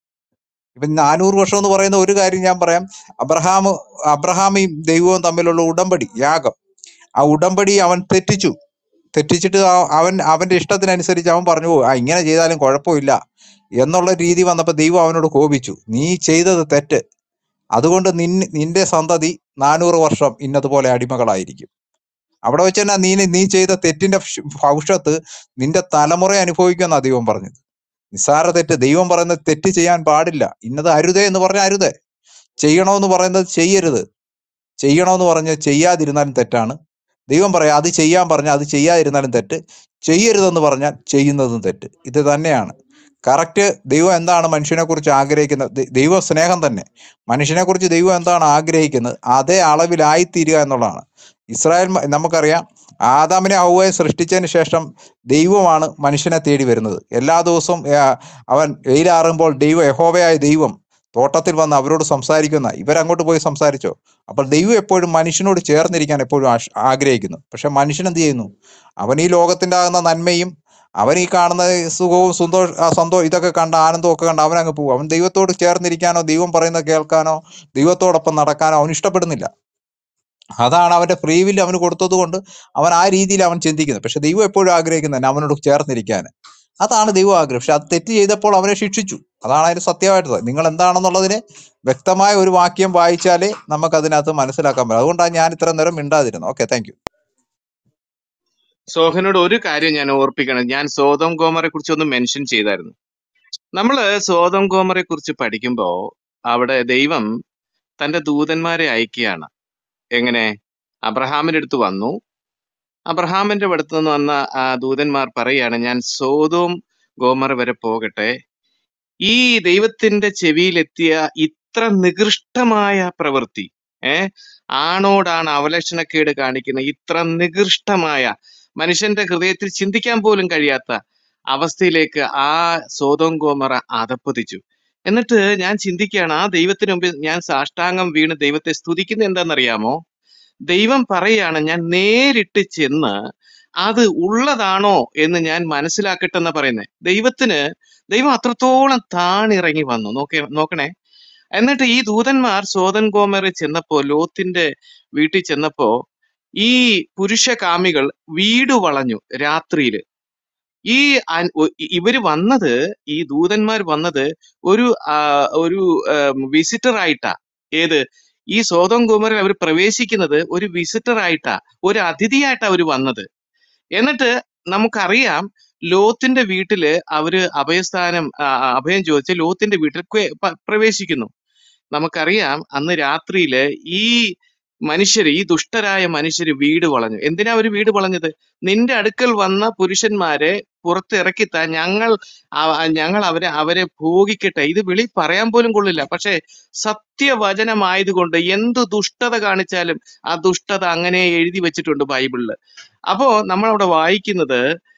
ഇപ്പൊ നാനൂറ് വർഷം എന്ന് പറയുന്ന ഒരു കാര്യം ഞാൻ പറയാം അബ്രഹാം അബ്രഹാമും ദൈവവും തമ്മിലുള്ള ഉടമ്പടി യാഗം ആ ഉടമ്പടി അവൻ തെറ്റിച്ചു തെറ്റിച്ചിട്ട് ആ- അവൻ അവന്റെ ഇഷ്ടത്തിനനുസരിച്ച് അവൻ പറഞ്ഞു "ഓ, ആ ഇങ്ങനെ ചെയ്താലും കുഴപ്പമില്ല എന്നുള്ള രീതി വന്നപ്പോൾ ദൈവം അവനോട് കോപിച്ചു നീ ചെയ്തത് തെറ്റ് അതുകൊണ്ട് നിൻ നിന്റെ സന്തതി നാനൂറ് വർഷം ഇന്നതുപോലെ അടിമകളായിരിക്കും അവിടെ വെച്ച് തന്നെ നീ നീ ചെയ്ത തെറ്റിന്റെ ഭ- ഭവിഷ്യത്ത് നിന്റെ തലമുറ അനുഭവിക്കുമെന്നാ ദൈവം പറഞ്ഞത് നിസ്സാര തെറ്റ് ദൈവം പറയുന്നത് തെറ്റ് ചെയ്യാൻ പാടില്ല ഇന്നത് അരുതേ എന്ന് പറഞ്ഞാൽ അരുതേ ചെയ്യണമെന്ന് പറയുന്നത് ചെയ്യരുത് ചെയ്യണമെന്ന് പറഞ്ഞ് ചെയ്യാതിരുന്നാലും തെറ്റാണ് ദൈവം പറയാം അത് ചെയ്യാൻ പറഞ്ഞാൽ അത് ചെയ്യാതിരുന്നാലും തെറ്റ് ചെയ്യരുതെന്ന് പറഞ്ഞാൽ ചെയ്യുന്നതും തെറ്റ് ഇത് തന്നെയാണ് കറക്റ്റ് ദൈവം എന്താണ് മനുഷ്യനെ കുറിച്ച് ആഗ്രഹിക്കുന്നത് ദൈ- ദൈവ സ്നേഹം തന്നെ മനുഷ്യനെ കുറിച്ച് ദൈവം എന്താണ് ആഗ്രഹിക്കുന്നത് അതേ അളവിലായിത്തീരുക എന്നുള്ളതാണ് ഇസ്രായേൽ മ- നമുക്കറിയാം ആദാമിനെ ഹൗവയെ സൃഷ്ടിച്ചതിന് ശേഷം ദൈവമാണ് മനുഷ്യനെ തേടി വരുന്നത് എല്ലാ ദിവസവും ആ, അവൻ വെയിലാറുമ്പോൾ ദൈവം യഹോവയായ ദൈവം തോട്ടത്തിൽ വന്ന് അവരോട് സംസാരിക്കുന്ന ഇവരങ്ങോട്ട് പോയി സംസാരിച്ചോ അപ്പോൾ ദൈവം എപ്പോഴും മനുഷ്യനോട് ചേർന്നിരിക്കാൻ എപ്പോഴും ആശ- ആഗ്രഹിക്കുന്നു പക്ഷെ മനുഷ്യൻ എന്ത് ചെയ്യുന്നു അവൻ ഈ ലോകത്തിന്റെ ആകുന്ന നന്മയും അവൻ ഈ കാണുന്ന സുഖവും സന്തോഷ ആ സന്തോഷം ഇതൊക്കെ കണ്ട ആനന്ദവും ഒക്കെ കണ്ട് അവൻ അങ്ങ് പോകും അവൻ ദൈവത്തോട് ചേർന്നിരിക്കാനോ ദൈവം പറയുന്നത് കേൾക്കാനോ ദൈവത്തോടൊപ്പം നടക്കാനോ അവൻ ഇഷ്ടപ്പെടുന്നില്ല അതാണ് അവന്റെ ഫ്രീ വില്ല് അവന് കൊടുത്തത് കൊണ്ട് അവൻ ആ രീതിയിൽ അവൻ ചിന്തിക്കുന്നത് പക്ഷെ ദൈവം എപ്പോഴും ആഗ്രഹിക്കുന്നത് അവനോട് ചേർന്നിരിക്കാൻ അതാണ് ദൈവം ആഗ്രഹം പക്ഷെ അത് തെറ്റ് ചെയ്തപ്പോൾ അവനെ ശിക്ഷിച്ചു അതാണ് അതിന് സത്യമായിട്ടുള്ളത് നിങ്ങൾ എന്താണെന്നുള്ളതിന് വ്യക്തമായ ഒരു വാക്യം വായിച്ചാലേ നമുക്ക് അതിനകത്ത് മനസ്സിലാക്കാൻ പറ്റും അതുകൊണ്ടാണ് ഞാൻ ഇത്ര നേരം മിണ്ടാതിരുന്നത് ഓക്കെ താങ്ക് യു സോഹനോട് ഒരു കാര്യം ഞാൻ ഓർപ്പിക്കണം ഞാൻ സോതം ഗോമറെ കുറിച്ച് ഒന്ന് മെൻഷൻ ചെയ്തായിരുന്നു നമ്മള് സോതം ഗോമറെ കുറിച്ച് പഠിക്കുമ്പോ അവിടെ ദൈവം തന്റെ ദൂതന്മാരെ അയക്കുകയാണ് എങ്ങനെ അബ്രഹാമിന്റെ അടുത്ത് വന്നു അബ്രഹാമിന്റെ അടുത്ത് നിന്ന് വന്ന ആ ദൂതന്മാർ പറയാണ് ഞാൻ സോതോം ഗോമർ വരെ പോകട്ടെ ഈ ദൈവത്തിന്റെ ചെവിയിലെത്തിയ ഇത്ര നികൃഷ്ടമായ പ്രവൃത്തി ഏ ആണോടാണ് അവലക്ഷണക്കേട് കാണിക്കുന്ന ഇത്ര നികൃഷ്ടമായ മനുഷ്യന്റെ ഹൃദയത്തിൽ ചിന്തിക്കാൻ പോലും കഴിയാത്ത അവസ്ഥയിലേക്ക് ആ സോതോം ഗോമറ അതപ്പതിച്ചു എന്നിട്ട് ഞാൻ ചിന്തിക്കുകയാണ് ആ ദൈവത്തിന് മുമ്പിൽ ഞാൻ സാഷ്ടാംഗം വീണ് ദൈവത്തെ സ്തുതിക്കുന്നത് എന്താണെന്നറിയാമോ ദൈവം പറയാണ് ഞാൻ നേരിട്ട് ചെന്ന് അത് ഉള്ളതാണോ എന്ന് ഞാൻ മനസ്സിലാക്കട്ടെ എന്ന് പറയുന്നത് ദൈവത്തിന് ദൈവം അത്രത്തോളം താണിറങ്ങി വന്നു നോക്കേ നോക്കണേ എന്നിട്ട് ഈ ദൂതന്മാർ സോതൻ ഗോമറിൽ ചെന്നപ്പോ ലോത്തിന്റെ വീട്ടിൽ ചെന്നപ്പോ ഈ പുരുഷകാമികൾ വീട് വളഞ്ഞു രാത്രിയില് ഈ അൻ- ഒ- ഇ- ഇവര് വന്നത് ഈ ദൂതന്മാർ വന്നത് ഒരു ആ, ഒരു വിസിറ്റർ ആയിട്ടാ ഏത് ഈ സോതം കുമരൻ അവർ പ്രവേശിക്കുന്നത് ഒരു വിസിറ്റർ ആയിട്ടാ ഒരു അതിഥിയായിട്ടാ അവർ വന്നത് എന്നിട്ട് നമുക്കറിയാം ലോത്തിന്റെ വീട്ടില് അവര് അഭയസ്ഥാനം ആ, ആ, അഭയം ചോദിച്ച് ലോത്തിന്റെ വീട്ടിൽ ക്വേ- പ- പ്രവേശിക്കുന്നു നമുക്കറിയാം അന്ന് രാത്രിയില് ഈ മനുഷ്യര് ഈ ദുഷ്ടരായ മനുഷ്യര് വീട് വളഞ്ഞു എന്തിനാ അവര് വീട് വളഞ്ഞത് നിന്റെ അടുക്കൽ വന്ന പുരുഷന്മാരെ പുറത്തിറക്കിത്താ ഞങ്ങൾ അവ- ഞങ്ങൾ അവരെ അവരെ ഭോഗിക്കട്ടെ ഇത് വെളി പറയാൻ പോലും കൊള്ളില്ല പക്ഷെ സത്യവചനമായതുകൊണ്ട് എന്ത് ദുഷ്ടത കാണിച്ചാലും ആ ദുഷ്ടത അങ്ങനെ എഴുതി വെച്ചിട്ടുണ്ട് ബൈബിളില് അപ്പോ നമ്മൾ അവിടെ വായിക്കുന്നത്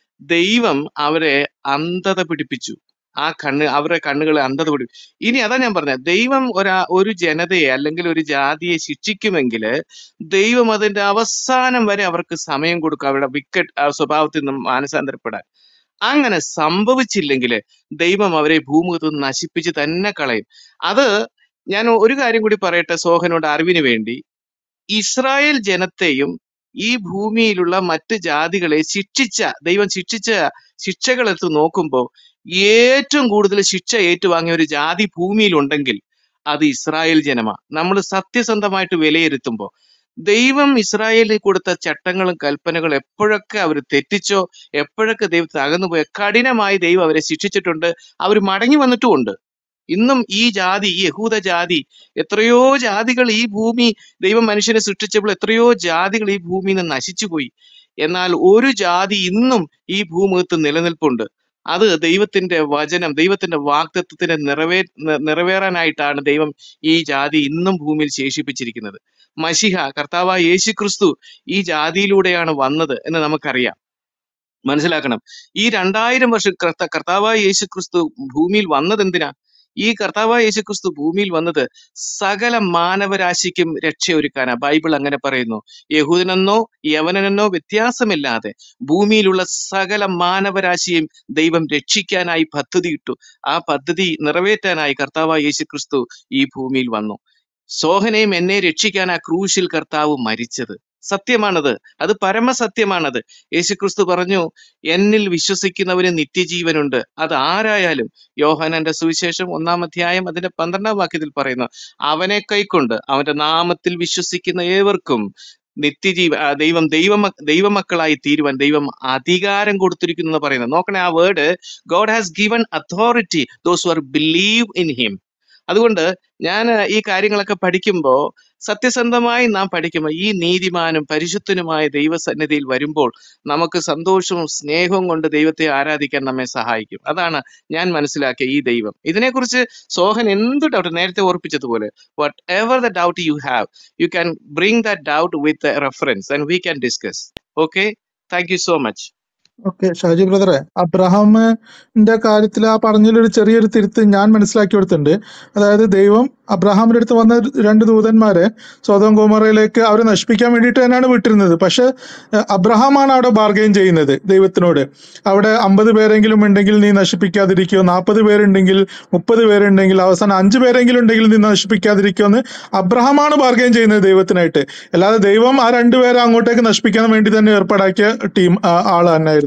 ദൈവം അവരെ അന്ധത പിടിപ്പിച്ചു ആ കണ്ണ് അവരുടെ കണ്ണുകളെ അന്ധത പിടിപ്പിച്ചു ഇനി അതാ ഞാൻ പറഞ്ഞത് ദൈവം ഒരാ ഒരു ജനതയെ അല്ലെങ്കിൽ ഒരു ജാതിയെ ശിക്ഷിക്കുമെങ്കിൽ ദൈവം അതിന്റെ അവസാനം വരെ അവർക്ക് സമയം കൊടുക്കും അവരുടെ വിക്കറ്റ് സ്വഭാവത്തിൽ നിന്നും മാനസാന്തരപ്പെടാൻ അങ്ങനെ സംഭവിച്ചില്ലെങ്കിൽ ദൈവം അവരെ ഭൂമുഖത്ത് നിന്ന് നശിപ്പിച്ച് തന്നെ കളയും അത് ഞാൻ ഒരു കാര്യം കൂടി പറയട്ടെ സോഹനോട് അറിവിന് വേണ്ടി ഇസ്രായേൽ ജനത്തെയും ഈ ഭൂമിയിലുള്ള മറ്റ് ജാതികളെ ശിക്ഷിച്ച ദൈവം ശിക്ഷിച്ച ശിക്ഷകൾ എടുത്ത് നോക്കുമ്പോൾ ഏറ്റവും കൂടുതൽ ശിക്ഷ ഏറ്റുവാങ്ങിയ ഒരു ജാതി ഭൂമിയിൽ ഉണ്ടെങ്കിൽ അത് ഇസ്രായേൽ ജനമാ നമ്മൾ സത്യസന്ധമായിട്ട് വിലയിരുത്തുമ്പോൾ ദൈവം ഇസ്രായേലിൽ കൊടുത്ത ചട്ടങ്ങളും കൽപ്പനകളും എപ്പോഴൊക്കെ അവർ തെറ്റിച്ചോ എപ്പോഴൊക്കെ ദൈവത്തെ അകന്നുപോയ കഠിനമായി ദൈവം അവരെ ശിക്ഷിച്ചിട്ടുണ്ട് അവർ മടങ്ങി വന്നിട്ടുമുണ്ട് ഇന്നും ഈ ജാതി ഈ യഹൂദ ജാതി എത്രയോ ജാതികൾ ഈ ഭൂമി ദൈവം മനുഷ്യനെ സൃഷ്ടിച്ചപ്പോൾ എത്രയോ ജാതികൾ ഈ ഭൂമിയിൽ നിന്ന് നശിച്ചുപോയി എന്നാൽ ഒരു ജാതി ഇന്നും ഈ ഭൂമുഖത്ത് നിലനിൽപ്പുണ്ട് അത് ദൈവത്തിന്റെ വചനം ദൈവത്തിന്റെ വാഗ്ദത്വത്തിന്റെ നിറവേ നി- നിറവേറാനായിട്ടാണ് ദൈവം ഈ ജാതി ഇന്നും ഭൂമിയിൽ ശേഷിപ്പിച്ചിരിക്കുന്നത് മഷിഹ കർത്താവായ യേശു ക്രിസ്തു ഈ ജാതിയിലൂടെയാണ് വന്നത് എന്ന് നമുക്കറിയാം മനസ്സിലാക്കണം ഈ രണ്ടായിരം വർഷം കർത്ത- കർത്താവായ യേശു ക്രിസ്തു ഭൂമിയിൽ വന്നത് എന്തിനാ ഈ കർത്താവായ യേശു ക്രിസ്തു ഭൂമിയിൽ വന്നത് സകല മാനവരാശിക്കും രക്ഷയൊരുക്കാനാ ബൈബിൾ അങ്ങനെ പറയുന്നു യഹൂദനെന്നോ യവനനെന്നോ വ്യത്യാസമില്ലാതെ ഭൂമിയിലുള്ള സകല മാനവരാശിയെയും ദൈവം രക്ഷിക്കാനായി പദ്ധതിയിട്ടു ആ പദ്ധതി നിറവേറ്റാനായി കർത്താവായ യേശു ക്രിസ്തു ഈ ഭൂമിയിൽ വന്നു സോഹനെയും എന്നെ രക്ഷിക്കാൻ ആ ക്രൂശിൽ കർത്താവ് മരിച്ചത് സത്യമാണത് അത് പരമസത്യമാണത് യേശുക്രിസ്തു പറഞ്ഞു എന്നിൽ വിശ്വസിക്കുന്നവന് നിത്യജീവനുണ്ട് അത് ആരായാലും യോഹനന്റെ സുവിശേഷം ഒന്നാം അധ്യായം അതിന്റെ പന്ത്രണ്ടാം വാക്യത്തിൽ പറയുന്നു അവനെ കൈക്കൊണ്ട് അവന്റെ നാമത്തിൽ വിശ്വസിക്കുന്ന ഏവർക്കും നിത്യജീവ ആ, ദൈവം ദൈവമ ദൈവമക്കളായി തീരുവാൻ ദൈവം അധികാരം കൊടുത്തിരിക്കുന്നു എന്ന് പറയുന്നത് നോക്കണേ ആ word God has given authority those are believe in him അതുകൊണ്ട് ഞാൻ ഈ കാര്യങ്ങളൊക്കെ പഠിക്കുമ്പോൾ സത്യസന്ധമായി നാം പഠിക്കുമ്പോൾ ഈ നീതിമാനും പരിശുദ്ധനുമായ ദൈവസന്നിധിയിൽ വരുമ്പോൾ നമുക്ക് സന്തോഷവും സ്നേഹവും കൊണ്ട് ദൈവത്തെ ആരാധിക്കാൻ നമ്മെ സഹായിക്കും അതാണ് ഞാൻ മനസ്സിലാക്കിയ ഈ ദൈവം ഇതിനെക്കുറിച്ച് സോഹൻ എന്ത് ഡൗട്ട് നേരത്തെ ഓർപ്പിച്ചതുപോലെ whatever the doubt you have you can bring that doubt with reference and we can discuss okay thank you so much okay Shaji ബ്രദറെ അബ്രഹാമിന്റെ കാര്യത്തിൽ ആ പറഞ്ഞതിലൊരു ചെറിയൊരു തിരുത്ത് ഞാൻ മനസ്സിലാക്കി കൊടുത്തിട്ടുണ്ട് അതായത് ദൈവം അബ്രഹാമിന്റെ അടുത്ത് വന്ന രണ്ട് ദൂതന്മാരെ സ്വതം ഗോമറയിലേക്ക് അവരെ നശിപ്പിക്കാൻ വേണ്ടിയിട്ട് തന്നെയാണ് വിട്ടിരുന്നത് പക്ഷെ ഏഹ്, അബ്രഹാമാണ് അവിടെ ബാർഗെയിൻ ചെയ്യുന്നത് ദൈവത്തിനോട് അവിടെ അമ്പത് പേരെങ്കിലും ഉണ്ടെങ്കിൽ നീ നശിപ്പിക്കാതിരിക്കോ നാൽപ്പത് പേരുണ്ടെങ്കിൽ മുപ്പത് പേരുണ്ടെങ്കിൽ അവസാനം അഞ്ച് പേരെങ്കിലും ഉണ്ടെങ്കിൽ നീ നശിപ്പിക്കാതിരിക്കോ എന്ന് അബ്രഹാമാണ് ബാർഗെയിൻ ചെയ്യുന്നത് ദൈവത്തിനായിട്ട് അല്ലാതെ ദൈവം ആ രണ്ടുപേരെ അങ്ങോട്ടേക്ക് നശിപ്പിക്കാൻ വേണ്ടി തന്നെ ഏർപ്പാടാക്കിയ ടീം ആള് തന്നെയായിരുന്നു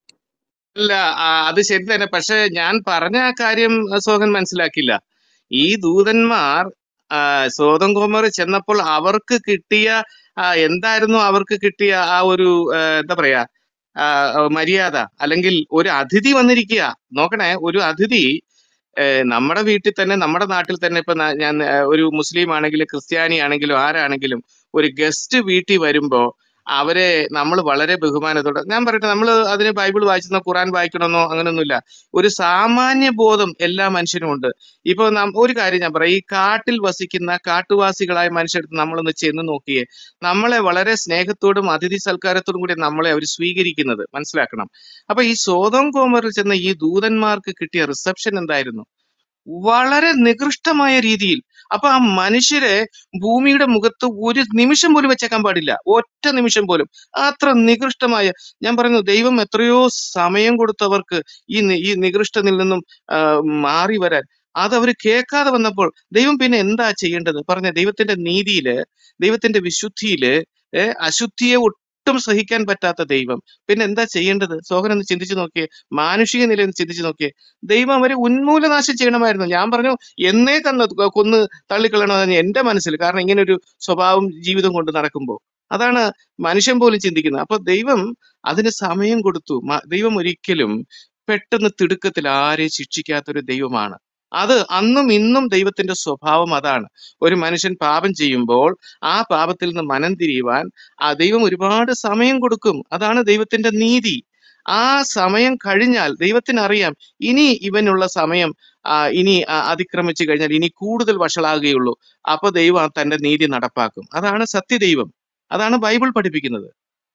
അല്ല ആ, അത് ശരി തന്നെ പക്ഷെ ഞാൻ പറഞ്ഞ ആ കാര്യം സോഹൻ മനസ്സിലാക്കില്ല ഈ ദൂതന്മാർ ആ, സോതം ഗോമർ ചെന്നപ്പോൾ അവർക്ക് കിട്ടിയ ആ, എന്തായിരുന്നു അവർക്ക് കിട്ടിയ ആ ഒരു ആ, എന്താ പറയാ ആ, മര്യാദ അല്ലെങ്കിൽ ഒരു അതിഥി വന്നിരിക്കുക നോക്കണേ ഒരു അതിഥി ഏഹ് നമ്മുടെ വീട്ടിൽ തന്നെ നമ്മുടെ നാട്ടിൽ തന്നെ ഇപ്പൊ ന- ഞാൻ ഏഹ് ഒരു മുസ്ലിം ആണെങ്കിലും ക്രിസ്ത്യാനി ആണെങ്കിലും ആരാണെങ്കിലും ഒരു ഗസ്റ്റ് വീട്ടിൽ വരുമ്പോ അവരെ നമ്മൾ വളരെ ബഹുമാനത്തോടെ ഞാൻ പറയട്ടെ നമ്മൾ അതിന് ബൈബിൾ വായിച്ചെന്നോ ഖുറാൻ വായിക്കണമെന്നോ അങ്ങനെയൊന്നുമില്ല ഒരു സാമാന്യ ബോധം എല്ലാ മനുഷ്യനും ഉണ്ട് ഇപ്പൊ നാം ഒരു കാര്യം ഞാൻ പറയാം ഈ കാട്ടിൽ വസിക്കുന്ന കാട്ടുവാസികളായ മനുഷ്യർക്ക് നമ്മളൊന്ന് ചെന്ന് നോക്കിയേ നമ്മളെ വളരെ സ്നേഹത്തോടും അതിഥി സൽക്കാരത്തോടും കൂടി നമ്മളെ അവർ സ്വീകരിക്കുന്നത് മനസ്സിലാക്കണം അപ്പൊ ഈ സോതം കോമറിൽ ചെന്ന ഈ ദൂതന്മാർക്ക് കിട്ടിയ റിസപ്ഷൻ എന്തായിരുന്നു വളരെ നികൃഷ്ടമായ രീതിയിൽ അപ്പൊ ആ മനുഷ്യരെ ഭൂമിയുടെ മുഖത്ത് ഒരു നിമിഷം പോലും വെച്ചേക്കാൻ പാടില്ല ഒറ്റ നിമിഷം പോലും അത്ര നികൃഷ്ടമായ ഞാൻ പറയുന്നു ദൈവം എത്രയോ സമയം കൊടുത്തവർക്ക് ഈ നി- ഈ നികൃഷ്ടനിൽ നിന്നും ആ, മാറി വരാൻ അത് അവർ കേൾക്കാതെ വന്നപ്പോൾ ദൈവം പിന്നെ എന്താ ചെയ്യേണ്ടത് പറഞ്ഞ ദൈവത്തിന്റെ നീതിയില് ദൈവത്തിന്റെ വിശുദ്ധിയില് ഏഹ് അശുദ്ധിയെ ഒട്ടും ഒട്ടും സഹിക്കാൻ പറ്റാത്ത ദൈവം പിന്നെ എന്താ ചെയ്യേണ്ടത് സോഹൻ ഒന്ന് ചിന്തിച്ചു നോക്കിയേ മാനുഷിക നിലയിൽ ഒന്ന് ചിന്തിച്ചു നോക്കിയേ ദൈവം അവരെ ഉന്മൂലനാശം ചെയ്യണമായിരുന്നു ഞാൻ പറഞ്ഞു എന്നേ തന്നെ കൊന്ന് തള്ളിക്കളയണമെന്ന് എന്റെ മനസ്സിൽ കാരണം ഇങ്ങനെ ഒരു സ്വഭാവം ജീവിതം കൊണ്ട് നടക്കുമ്പോൾ അതാണ് മനുഷ്യൻ പോലും ചിന്തിക്കുന്നത് അപ്പൊ ദൈവം അതിന് സമയം കൊടുത്തു മ- ദൈവം ഒരിക്കലും പെട്ടെന്ന് തിടുക്കത്തിൽ ആരെയും ശിക്ഷിക്കാത്തൊരു ദൈവമാണ് അത് അന്നും ഇന്നും ദൈവത്തിന്റെ സ്വഭാവം അതാണ് ഒരു മനുഷ്യൻ പാപം ചെയ്യുമ്പോൾ ആ പാപത്തിൽ നിന്ന് മനം തിരിയുവാൻ ആ ദൈവം ഒരുപാട് സമയം കൊടുക്കും അതാണ് ദൈവത്തിന്റെ നീതി ആ സമയം കഴിഞ്ഞാൽ ദൈവത്തിന് അറിയാം ഇനി ഇവനുള്ള സമയം ആ, ഇനി ആ, അതിക്രമിച്ചു കഴിഞ്ഞാൽ ഇനി കൂടുതൽ വഷളാകുകയുള്ളൂ അപ്പൊ ദൈവം ആ തന്റെ നീതി നടപ്പാക്കും അതാണ് സത്യദൈവം അതാണ് ബൈബിൾ പഠിപ്പിക്കുന്നത്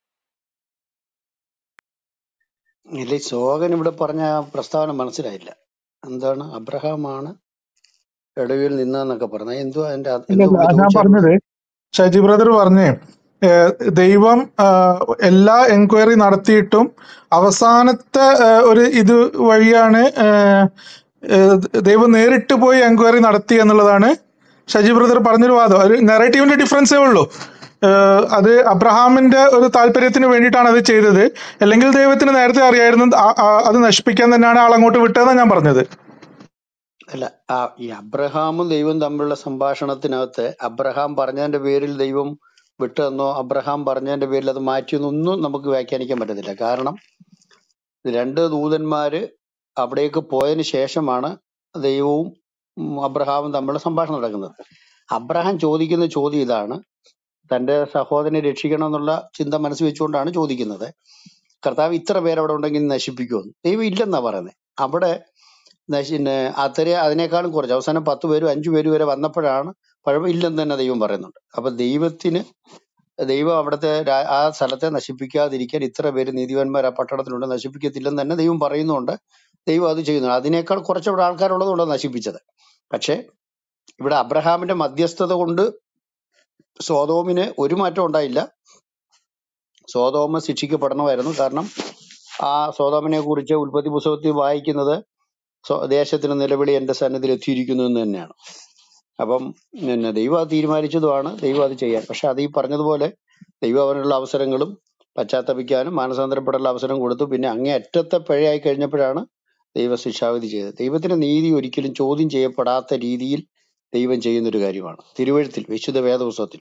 ഇല്ല ഈ സോഹൻ ഇവിടെ പറഞ്ഞ ആ പ്രസ്താവന മനസ്സിലായില്ല എന്താണ് അബ്രഹാമാണ് ഇടവിൽ നിന്നെന്നൊക്കെ പറഞ്ഞത് എന്തുവാ അതിന്റെ അത് ഇല്ല എന്തോ ഇല്ല, പുള്ളി ഞാൻ ചോദിച്ചത് പറഞ്ഞത് ഷജി ബ്രദർ പറഞ്ഞേ ഏഹ് ദൈവം ആഹ് എല്ലാ എൻക്വയറി നടത്തിയിട്ടും അവസാനത്തെ ആഹ് ഒരു ഇത് വഴിയാണ് ആഹ് ഏഹ് ദൈവം നേരിട്ട് പോയി എൻക്വയറി നടത്തി എന്നുള്ളതാണ് ഷജി ബ്രദർ പറഞ്ഞൊരു വാദം ഒരു നെറേറ്റീവിന്റെ ഡിഫറൻസേ ഉള്ളൂ ഏഹ് അത് അബ്രഹാമിന്റെ ഒരു താല്പര്യത്തിന് വേണ്ടിയിട്ടാണ് അത് ചെയ്തത് അല്ലെങ്കിൽ ദൈവത്തിന് നേരത്തെ അറിയായിരുന്നു ആ- ആ- അത് നശിപ്പിക്കാൻ തന്നെയാണ് ആൾ അങ്ങോട്ട് വിട്ടതെന്നാണ് ഞാൻ പറഞ്ഞത് അല്ല ആ ഈ അബ്രഹാമും ദൈവവും തമ്മിലുള്ള സംഭാഷണത്തിനകത്ത് അബ്രഹാം പറഞ്ഞതിന്റെ പേരിൽ ദൈവം വിട്ടുതന്നോ അബ്രഹാം പറഞ്ഞതിന്റെ പേരിൽ അത് മാറ്റിയെന്നൊന്നും നമുക്ക് വ്യാഖ്യാനിക്കാൻ പറ്റത്തില്ല കാരണം രണ്ട് ദൂതന്മാര് അവിടേക്ക് പോയതിന് ശേഷമാണ് ദൈവവും ഉം, അബ്രഹാമും തമ്മിലുള്ള സംഭാഷണം നടക്കുന്നത് അബ്രഹാം ചോദിക്കുന്ന ചോദ്യം ഇതാണ് തന്റെ സഹോദരനെ രക്ഷിക്കണം എന്നുള്ള ചിന്ത മനസ്സിൽ വെച്ചുകൊണ്ടാണ് ചോദിക്കുന്നത് കർത്താവ് ഇത്ര പേര് അവിടെ ഉണ്ടെങ്കിൽ നശിപ്പിക്കുമെന്ന് ദൈവം ഇല്ലെന്നാ പറയുന്നത് അവിടെ നശി- പിന്നെ അത്ര അതിനേക്കാളും കുറച്ച് അവസാനം പത്ത് പേരും അഞ്ചു പേരും വരെ വന്നപ്പോഴാണ് പഴമ ഇല്ലെന്ന് തന്നെ ദൈവം പറയുന്നുണ്ട് അപ്പൊ ദൈവത്തിന് ദൈവം അവിടുത്തെ രാ- ആ സ്ഥലത്തെ നശിപ്പിക്കാതിരിക്കാൻ ഇത്ര പേര് നീതിവാന്മാർ ആ പട്ടണത്തിലുണ്ട് നശിപ്പിക്കത്തില്ലെന്ന് തന്നെ ദൈവം പറയുന്നുണ്ട് ദൈവം അത് ചെയ്യുന്നു അതിനേക്കാൾ കുറച്ചുകൂടെ ആൾക്കാരുള്ളതുകൊണ്ട് നശിപ്പിച്ചത് പക്ഷെ ഇവിടെ അബ്രഹാമിന്റെ മധ്യസ്ഥത കൊണ്ട് സോതോമിന് ഒരു മാറ്റം ഉണ്ടായില്ല സോതോമ ശിക്ഷിക്കപ്പെടണമായിരുന്നു കാരണം ആ സോതോമിനെ കുറിച്ച് ഉൽപ്പത്തി പുസ്തകത്തിൽ വായിക്കുന്നത് സ്വ- ദേശത്തിന് നിലവിളി എന്റെ സന്നിധിയിൽ എത്തിയിരിക്കുന്നു എന്ന് തന്നെയാണ് അപ്പം പിന്നെ ദൈവം അത് തീരുമാനിച്ചതുമാണ് ദൈവം അത് ചെയ്യാൻ പക്ഷെ അത് ഈ പറഞ്ഞതുപോലെ ദൈവം അവനുള്ള അവസരങ്ങളും പശ്ചാത്തപിക്കാനും മാനസാന്തരപ്പെടാനുള്ള അവസരം കൊടുത്തു പിന്നെ അങ്ങേ അറ്റത്തെ പിഴയായി കഴിഞ്ഞപ്പോഴാണ് ദൈവം ശിക്ഷാവിധി ചെയ്തത് ദൈവത്തിന്റെ നീതി ഒരിക്കലും ചോദ്യം ചെയ്യപ്പെടാത്ത രീതിയിൽ ദൈവം ചെയ്യുന്ന ഒരു കാര്യമാണ് തിരുവഴുത്തിൽ വിശുദ്ധ വേദപുസ്തകത്തിൽ